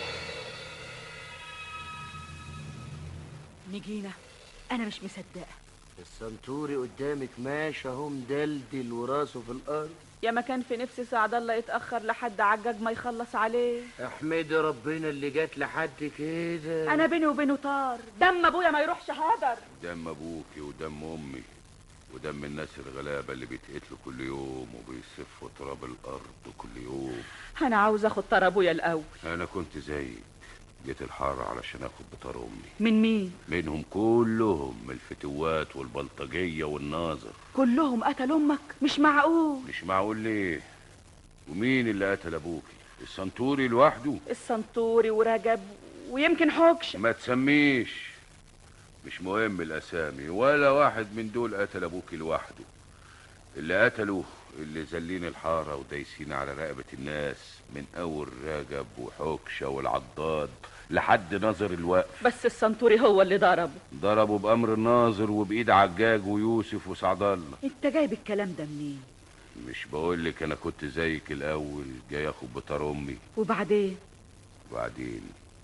نجينا انا مش مصدقه السنتوري قدامك ماشي اهو مدلدل وراسه في الارض يا ما كان في نفسي سعد الله يتاخر لحد عجاج ما يخلص عليه احمدي ربنا اللي جات لحد كده انا بيني وبينه طار دم ابويا ما يروحش هدر دم ابوكي ودم امي ودم الناس الغلابه اللي بيتقتلوا كل يوم وبيصفوا تراب الارض كل يوم انا عاوز اخد طار ابويا الاول انا كنت زيك جيت الحاره علشان اخد بطار امي من مين منهم كلهم الفتوات والبلطجيه والناظر كلهم قتلوا امك مش معقول مش معقول ليه ومين اللي قتل ابوكي السنتوري لوحده السنتوري ورجب ويمكن حكش ما تسميش مش مهم الاسامي ولا واحد من دول قتل ابوكي لوحده اللي قتلوا اللي زلين الحاره ودايسين على رقبه الناس من اول رجب وحكشه والعضاد لحد ناظر الوقف بس السنتوري هو اللي ضربه ضربوا بامر الناظر وبايد عجاج ويوسف وسعد الله انت جايب الكلام ده منين مش بقول لك انا كنت زيك الاول جاي اخد بطار امي وبعدين وبعدين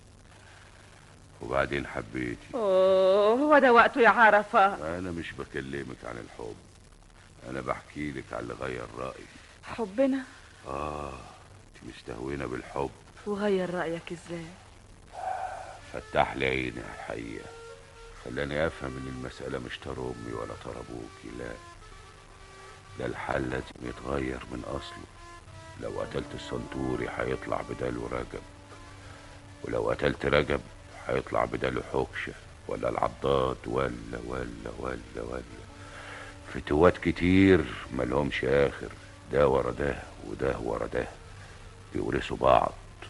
وبعدين حبيتي اوه هو ده وقته يا عرفه انا مش بكلمك عن الحب انا بحكي لك على اللي غير رايي حبنا اه انت مستهونه بالحب وغير رايك ازاي فتح لي عيني على الحقيقه خلاني افهم ان المساله مش طار امي ولا طار ابوكي لا ده الحل لازم يتغير من اصله لو قتلت السنتوري هيطلع بداله رجب ولو قتلت رجب هيطلع بداله حكشه ولا العضاد ولا ولا ولا ولا فتوات كتير ملهمش اخر ده ورا ده وده ورا ده بيورثوا بعض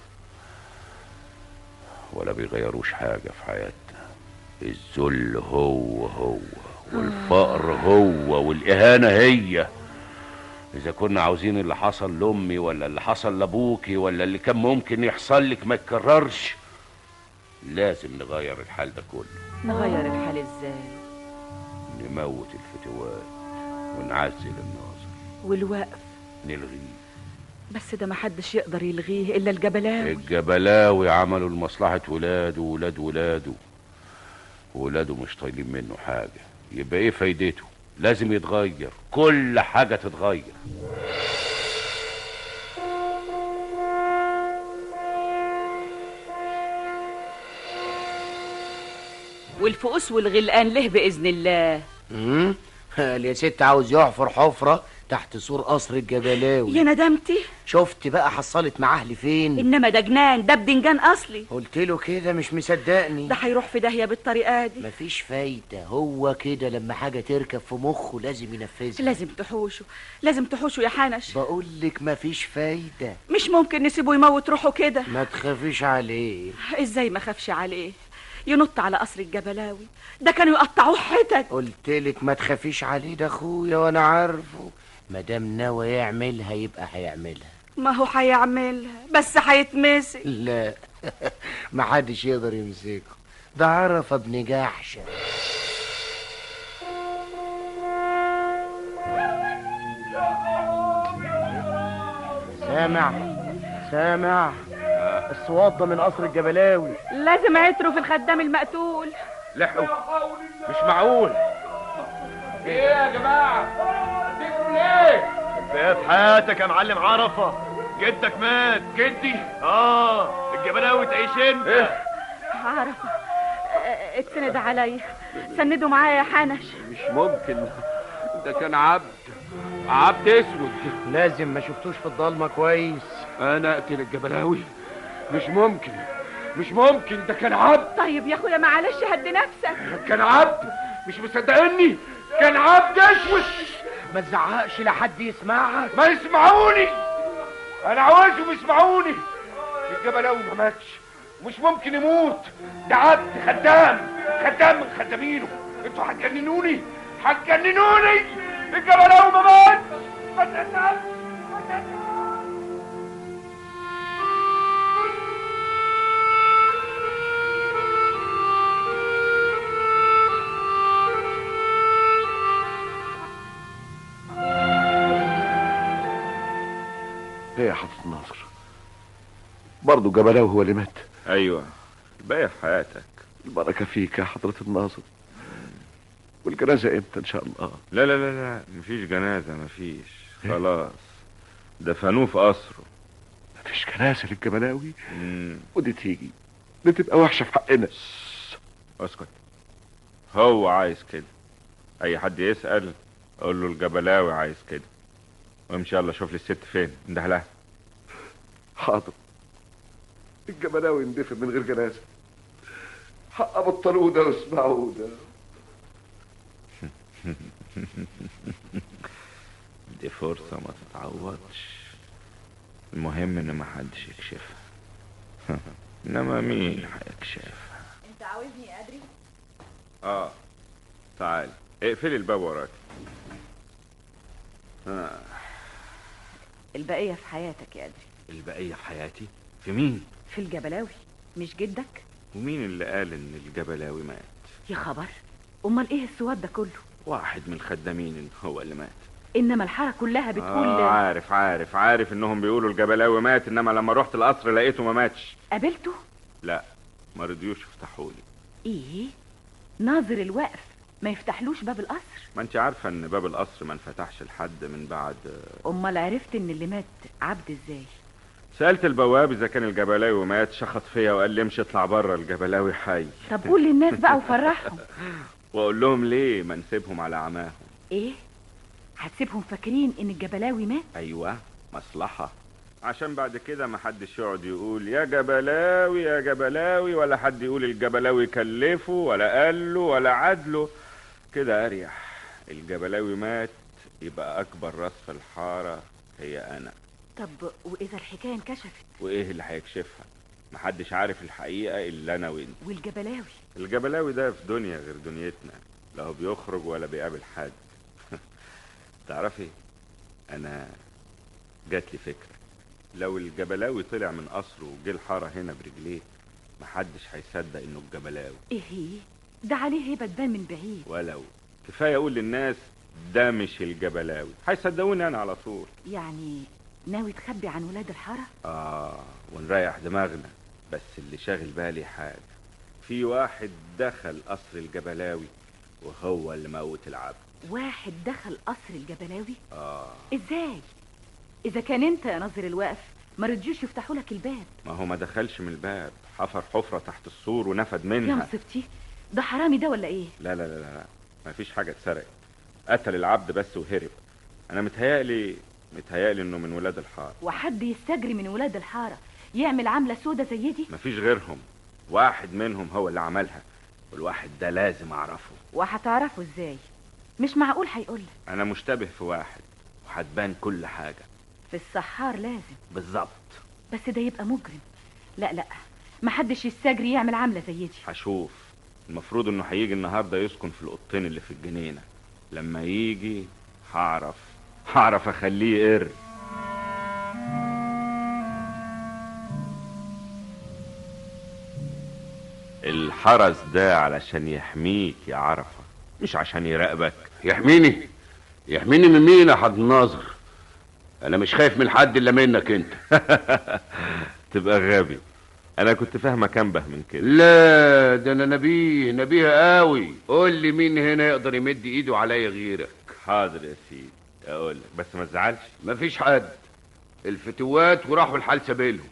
ولا بيغيروش حاجة في حياتنا الذل هو هو والفقر هو والإهانة هي إذا كنا عاوزين اللي حصل لأمي ولا اللي حصل لأبوكي ولا اللي كان ممكن يحصل لك ما يتكررش لازم نغير الحال ده كله نغير الحال ازاي نموت الفتوات ونعزل الناظر والوقف نلغيه بس ده محدش يقدر يلغيه الا الجبلاوي الجبلاوي عملوا لمصلحة ولاده وولاد ولاده وولاده مش طايلين منه حاجة يبقى ايه فايدته لازم يتغير كل حاجة تتغير والفؤوس والغلقان له باذن الله امم قال يا ست عاوز يحفر حفرة تحت سور قصر الجبلاوي يا ندمتي شفت بقى حصلت معاه لفين انما ده جنان ده بدنجان اصلي قلت له كده مش مصدقني ده هيروح في داهيه بالطريقه دي مفيش فايدة هو كده لما حاجة تركب في مخه لازم ينفذها لازم تحوشه لازم تحوشه يا حنش بقول لك مفيش فايدة مش ممكن نسيبه يموت روحه كده ما تخافيش عليه ازاي ما خافش عليه ينط على قصر الجبلاوي ده كانوا يقطعوه حتت قلت لك ما تخافيش عليه ده اخويا وانا عارفه ما دام ناوي يعملها يبقى هيعملها ما هو هيعملها بس هيتمسك لا ما حدش يقدر يمسكه ده عرف ابن جحشه سامع سامع الصوات ده من قصر الجبلاوي لازم عتروا في الخدام المقتول لحقوا مش معقول ايه يا جماعه تجروا ليه في حياتك يا معلم عرفة جدك مات جدي اه الجبلاوي تعيش انت إيه؟ عارف اه، اتسند عليا سندوا معايا يا حنش مش ممكن ده كان عبد عبد اسود لازم ما شفتوش في الضلمه كويس انا اقتل الجبلاوي مش ممكن مش ممكن ده كان عبد طيب يا اخويا معلش هدي نفسك كان عبد مش مصدقني كان عبد اسود ما تزعقش لحد يسمعك ما يسمعوني انا عاوزهم يسمعوني الجبلاوي ما ماتش مش ممكن يموت ده عبد خدام خدام من خدامينه انتوا هتجننوني هتجننوني الجبلاوي ما ماتش ما تنساش ايه يا حضرة الناصر برضه جبلاوي هو اللي مات ايوه الباقي في حياتك البركة فيك يا حضرة الناصر والجنازة امتى ان شاء الله لا لا لا لا مفيش جنازة مفيش خلاص دفنوه في قصره مفيش جنازة للجبلاوي ودي تيجي دي تبقى وحشة في حقنا اسكت هو عايز كده اي حد يسأل اقول له الجبلاوي عايز كده وامشي يلا شوف لي الست فين انده لها حاضر الجبلاوي يندفن من غير جنازة حق بطلوه ده واسمعوه ده دي فرصة ما تتعوضش المهم ان ما حدش يكشفها انما مين هيكشفها انت عاوزني ادري اه تعال اقفلي الباب وراك آه. البقيه في حياتك يا ادري البقية في حياتي في مين في الجبلاوي مش جدك ومين اللي قال ان الجبلاوي مات يا خبر امال ايه السواد ده كله واحد من الخدامين هو اللي مات انما الحاره كلها بتقول آه عارف عارف عارف انهم بيقولوا الجبلاوي مات انما لما رحت القصر لقيته ما ماتش قابلته لا ما رضيوش يفتحوا لي ايه ناظر الوقف ما يفتحلوش باب القصر ما انت عارفه ان باب القصر ما انفتحش لحد من بعد امال عرفت ان اللي مات عبد ازاي سالت البواب اذا كان الجبلاوي مات شخط فيا وقال لي امشي اطلع بره الجبلاوي حي طب قول للناس بقى وفرحهم واقول لهم ليه ما نسيبهم على عماهم ايه هتسيبهم فاكرين ان الجبلاوي مات ايوه مصلحه عشان بعد كده ما حدش يقعد يقول يا جبلاوي يا جبلاوي ولا حد يقول الجبلاوي كلفه ولا قال له ولا عدله كده اريح الجبلاوي مات يبقى اكبر راس في الحاره هي انا طب واذا الحكايه انكشفت وايه اللي هيكشفها محدش عارف الحقيقه الا انا وانت والجبلاوي الجبلاوي ده في دنيا غير دنيتنا لا هو بيخرج ولا بيقابل حد تعرفي انا جات لي فكره لو الجبلاوي طلع من قصره وجه الحاره هنا برجليه محدش هيصدق انه الجبلاوي ايه هي ده عليه هيبه تبان من بعيد ولو كفايه اقول للناس ده مش الجبلاوي هيصدقوني انا على طول يعني ناوي تخبي عن ولاد الحاره اه ونريح دماغنا بس اللي شاغل بالي حاجه في واحد دخل قصر الجبلاوي وهو اللي موت العبد واحد دخل قصر الجبلاوي اه ازاي اذا كان انت يا ناظر الوقف ما رضيوش يفتحوا لك الباب ما هو ما دخلش من الباب حفر حفره تحت السور ونفد يا منها مصيبتي ده حرامي ده ولا ايه لا لا لا لا ما فيش حاجه اتسرقت قتل العبد بس وهرب انا متهيألي متهيألي انه من ولاد الحار وحد يستجري من ولاد الحارة يعمل عاملة سودة زي دي مفيش غيرهم واحد منهم هو اللي عملها والواحد ده لازم اعرفه وهتعرفه ازاي مش معقول هيقولك انا مشتبه في واحد وهتبان كل حاجة في السحار لازم بالظبط بس ده يبقى مجرم لا لا محدش يستجري يعمل عاملة زي دي هشوف المفروض انه هيجي النهارده يسكن في الاوضتين اللي في الجنينه لما يجي هعرف هعرف اخليه قر الحرس ده علشان يحميك يا عرفه مش عشان يراقبك يحميني يحميني من مين يا حد الناظر انا مش خايف من حد الا منك انت تبقى غبي انا كنت فاهمك انبه من كده لا ده انا نبيه نبيه قوي قول لي مين هنا يقدر يمد ايده عليا غيرك حاضر يا سيدي اقول لك بس ما تزعلش مفيش حد الفتوات وراحوا الحال سبيلهم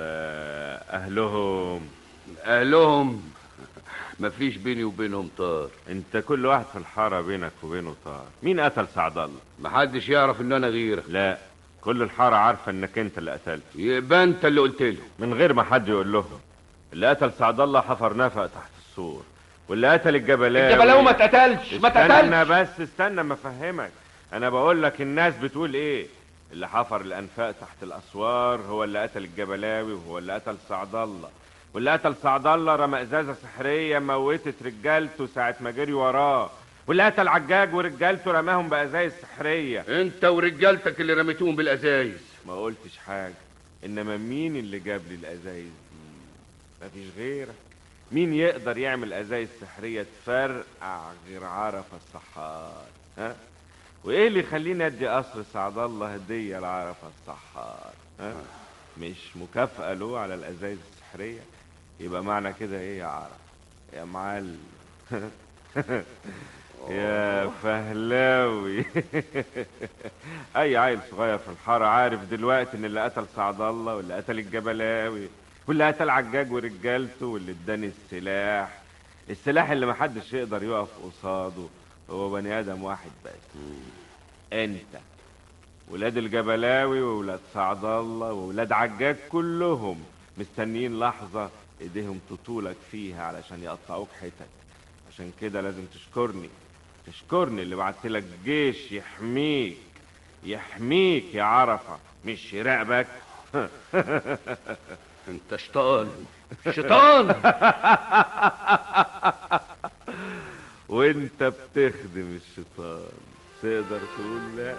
واهلهم اهلهم مفيش بيني وبينهم طار انت كل واحد في الحاره بينك وبينه طار مين قتل سعد الله محدش يعرف ان انا غيرك لا كل الحاره عارفه انك انت اللي قتلته يبقى انت اللي قلت لهم من غير ما حد يقول لهم اللي قتل سعد الله حفر نفق تحت السور واللي قتل الجبلاوي الجبلاوي ما اتقتلش ما استنى اتقتلش بس استنى ما افهمك انا بقول لك الناس بتقول ايه اللي حفر الانفاق تحت الاسوار هو اللي قتل الجبلاوي وهو اللي قتل سعد الله واللي قتل سعد الله رمى ازازه سحريه موتت رجالته ساعه ما جري وراه واللي قتل عجاج ورجالته رماهم بازايز سحريه انت ورجالتك اللي رميتوهم بالازايز ما قلتش حاجه انما مين اللي جاب لي الازايز دي مفيش غيرك مين يقدر يعمل ازايز سحريه تفرقع غير عرفه السحار ها وايه اللي يخليني ادي قصر سعد الله هديه لعرفه السحار ها مش مكافاه له على الازايز السحريه يبقى معنى كده ايه يا عرفه يا معلم يا فهلاوي اي عيل صغير في الحاره عارف دلوقتي ان اللي قتل سعد الله واللي قتل الجبلاوي واللي قتل عجاج ورجالته واللي اداني السلاح السلاح اللي محدش يقدر يقف قصاده هو بني ادم واحد بس انت ولاد الجبلاوي وولاد سعد الله وولاد عجاج كلهم مستنيين لحظة ايديهم تطولك فيها علشان يقطعوك حتت عشان كده لازم تشكرني تشكرني اللي بعت لك جيش يحميك يحميك يا عرفة مش يراقبك انت شيطان شيطان وانت بتخدم الشيطان تقدر تقول لا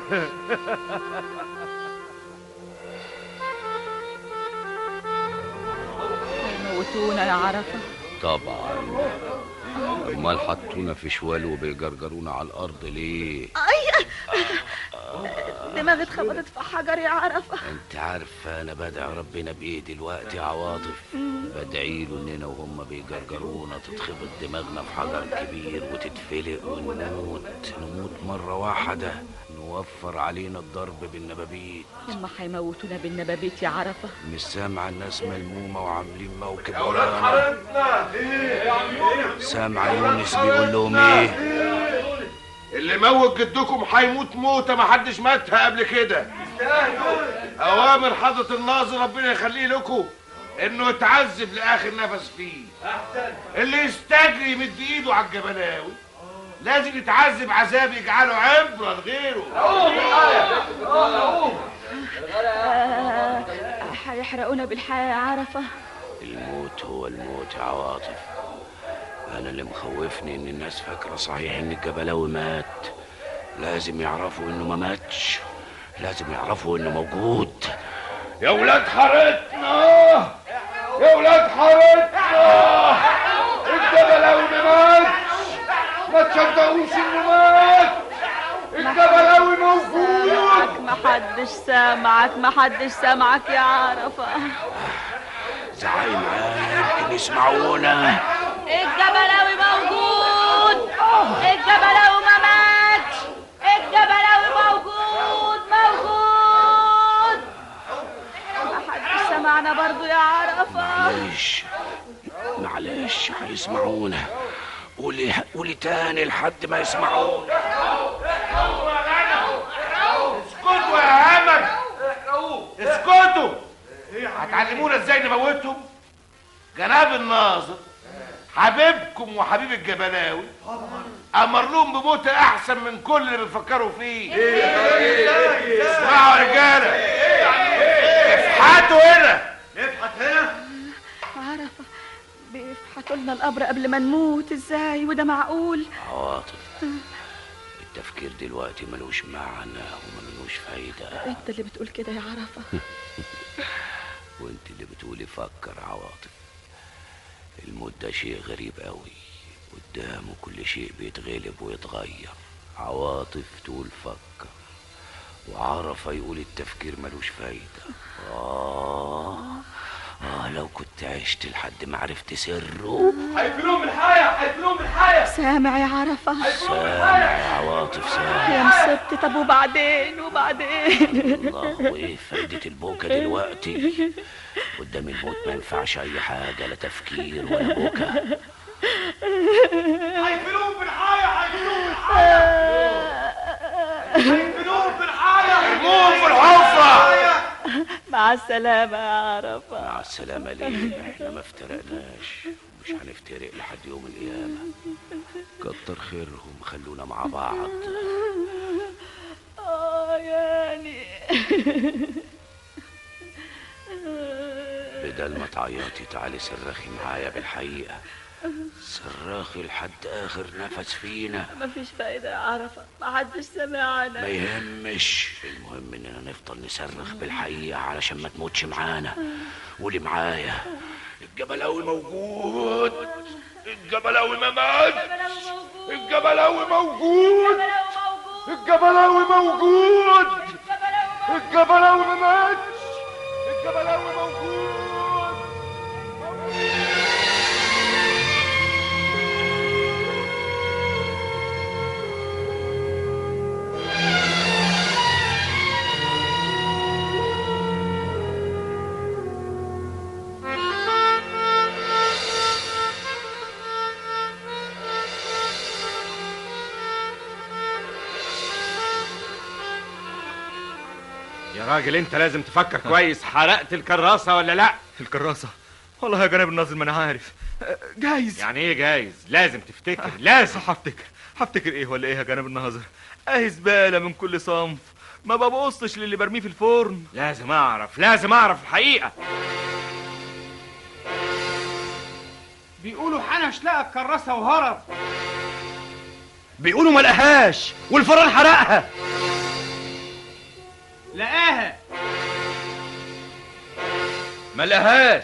موتونا يا عرفة طبعا امال حطونا في شوال وبيجرجرونا على الارض ليه اي دماغي اتخبطت في حجر يا عرفة انت عارف انا بدعي ربنا بايه دلوقتي يا عواطف بدعي له اننا وهم بيجرجرونا تتخبط دماغنا في حجر كبير وتتفلق ونموت نموت مرة واحدة نوفر علينا الضرب بالنبابيت هم هيموتونا بالنبابيت يا عرفة مش سامع الناس ملمومة وعاملين موكب يا ولاد ورانا حارتنا ايه يا عم سامع يونس بيقول لهم ايه اللي موت جدكم هيموت موتة محدش ماتها قبل كده أوامر حضرة الناظر ربنا يخليه لكم إنه يتعذب لآخر نفس فيه اللي يستجري يمد إيده على الجبلاوي لازم يتعذب عذاب يجعله عبرة لغيره آه، هيحرقونا بالحياة يا عرفة الموت هو الموت يا عواطف انا اللي مخوفني ان الناس فاكره صحيح ان الجبلاوي مات لازم يعرفوا انه ما ماتش لازم يعرفوا انه موجود يا ولاد حارتنا يا ولاد حارتنا الجبلاوي ما ماتش ما تصدقوش انه مات الجبلاوي موجود محدش سامعك محدش سامعك يا عرفة زعقي معايا يمكن يسمعونا الجبلاوي موجود الجبلاوي ما ماتش الجبلاوي موجود موجود محدش سمعنا برضو يا عرفة معلش معلش هيسمعونا قولي قولي تاني لحد ما يسمعونا اسكتوا احرقوه يا همج احرقوه اسكتوا هتعلمونا ازاي نموتهم جناب الناظر حبيبكم وحبيب الجبلاوي امر لهم بموت احسن من كل اللي بيفكروا فيه اسمعوا يا رجاله افحتوا هنا نفحت هنا عرفة بيفحتوا لنا القبر قبل ما نموت ازاي وده معقول عواطف التفكير دلوقتي ملوش معنى وملوش فايدة انت اللي بتقول كده يا عرفة وانت اللي بتقولي فكر عواطف الموت ده شيء غريب قوي قدامه كل شيء بيتغلب ويتغير عواطف تقول فكر وعرفة يقول التفكير ملوش فايدة آه آه لو كنت عشت لحد ما عرفت سره هيقفلوهم بالحياه هيقفلوهم بالحياه سامع يا عرفة سامع يا عواطف سامع يا مصيبتي طب وبعدين وبعدين الله وايه فايدة البوكة دلوقتي قدام الموت ما ينفعش اي حاجة لا تفكير ولا بوكة هيقفلوهم بالحياه هيقفلوهم بالحياه هيقفلوهم بالحياه ارموهم في الحفره مع السلامة يا عرفة مع السلامة ليه احنا ما افترقناش مش هنفترق لحد يوم القيامة كتر خيرهم خلونا مع بعض اه يعني بدل ما تعيطي تعالي صرخي معايا بالحقيقة صرخي لحد آخر نفس فينا مفيش فايدة يا عرفة ما حدش سمعنا ما يهمش المهم اننا نفضل نصرخ بالحقيقة علشان ما تموتش معانا واللي معايا الجبلاوي موجود الجبلاوي ما مات الجبلاوي موجود الجبلاوي موجود الجبلاوي ما ماتش الجبلاوي موجود يا راجل انت لازم تفكر كويس حرقت الكراسة ولا لا الكراسة والله يا جناب الناظر ما انا عارف أه، جايز يعني ايه جايز لازم تفتكر لازم هفتكر هفتكر ايه ولا ايه يا جناب الناظر اهي زبالة من كل صنف ما ببصش للي برميه في الفرن لازم اعرف لازم اعرف الحقيقة بيقولوا حنش لقى الكراسة وهرب بيقولوا ما لقاهاش والفران حرقها لقاها ما لقاهاش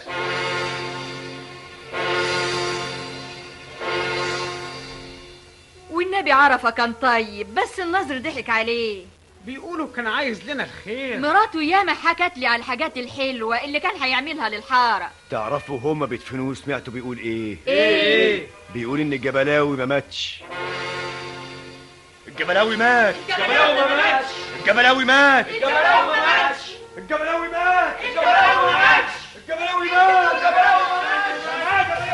والنبي عرفة كان طيب بس النظر ضحك عليه بيقولوا كان عايز لنا الخير مراته ياما حكت لي على الحاجات الحلوة اللي كان هيعملها للحارة تعرفوا هما بيدفنوه سمعتوا بيقول ايه ايه بيقول ان الجبلاوي ما ماتش الجبلاوي مات الجبلاوي ما ماتش الجبلاوي مات الجبلاوي ما ماتش الجبلاوي مات الجبلاوي ما ماتش الجبلاوي مات الجبلاوي ما ماتش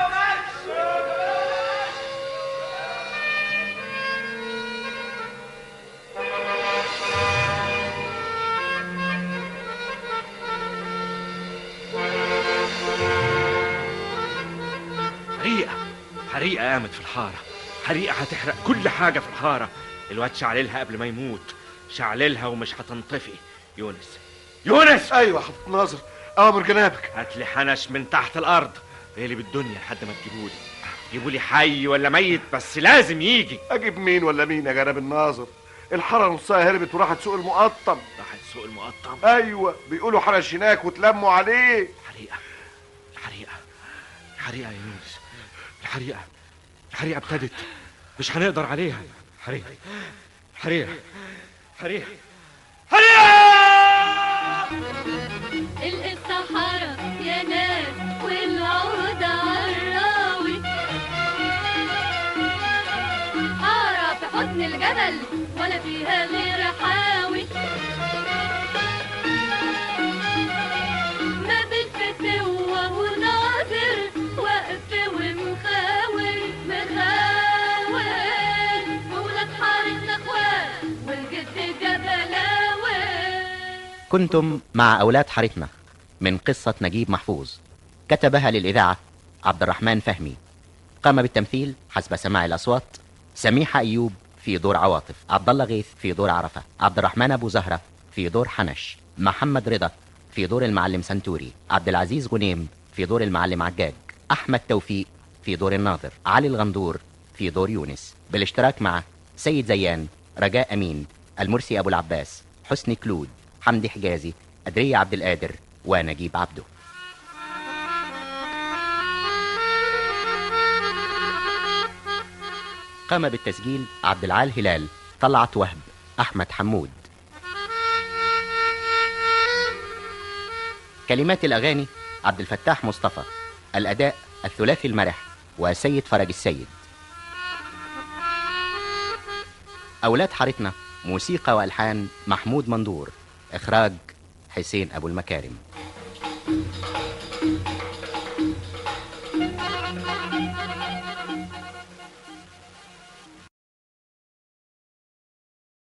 حريقة حريقة قامت في الحارة حريقة هتحرق كل حاجة في الحارة الواد شعللها قبل ما يموت شعللها ومش هتنطفي يونس يونس ايوه يا حضرة ناظر امر جنابك هات لي حنش من تحت الارض اقلب الدنيا لحد ما تجيبولي جيبولي حي ولا ميت بس لازم يجي اجيب مين ولا مين يا جناب الناظر الحاره نصها هربت وراحت سوق المقطم راحت سوق المقطم ايوه بيقولوا حرش هناك وتلموا عليه حريقة الحريقة الحريقة يا يونس الحريقة الحريقة ابتدت مش هنقدر عليها حريقة حريقة حريقة الصحراء يا ناس والعود عالراوي حارة في حضن الجبل ولا فيها غير حاوي ما بين فتوة وناظر واقف ومخاور مخاور وولاد حارتنا اخوات والجد جبلاوي كنتم مع أولاد حارتنا من قصة نجيب محفوظ كتبها للإذاعة عبد الرحمن فهمي قام بالتمثيل حسب سماع الأصوات سميحة أيوب في دور عواطف عبد الله غيث في دور عرفة عبد الرحمن أبو زهرة في دور حنش محمد رضا في دور المعلم سنتوري عبد العزيز غنيم في دور المعلم عجاج أحمد توفيق في دور الناظر علي الغندور في دور يونس بالاشتراك مع سيد زيان رجاء أمين المرسي أبو العباس حسني كلود حمدي حجازي أدرية عبد القادر ونجيب عبده قام بالتسجيل عبد العال هلال طلعت وهب أحمد حمود كلمات الأغاني عبد الفتاح مصطفى الأداء الثلاثي المرح وسيد فرج السيد أولاد حارتنا موسيقى وألحان محمود مندور إخراج حسين أبو المكارم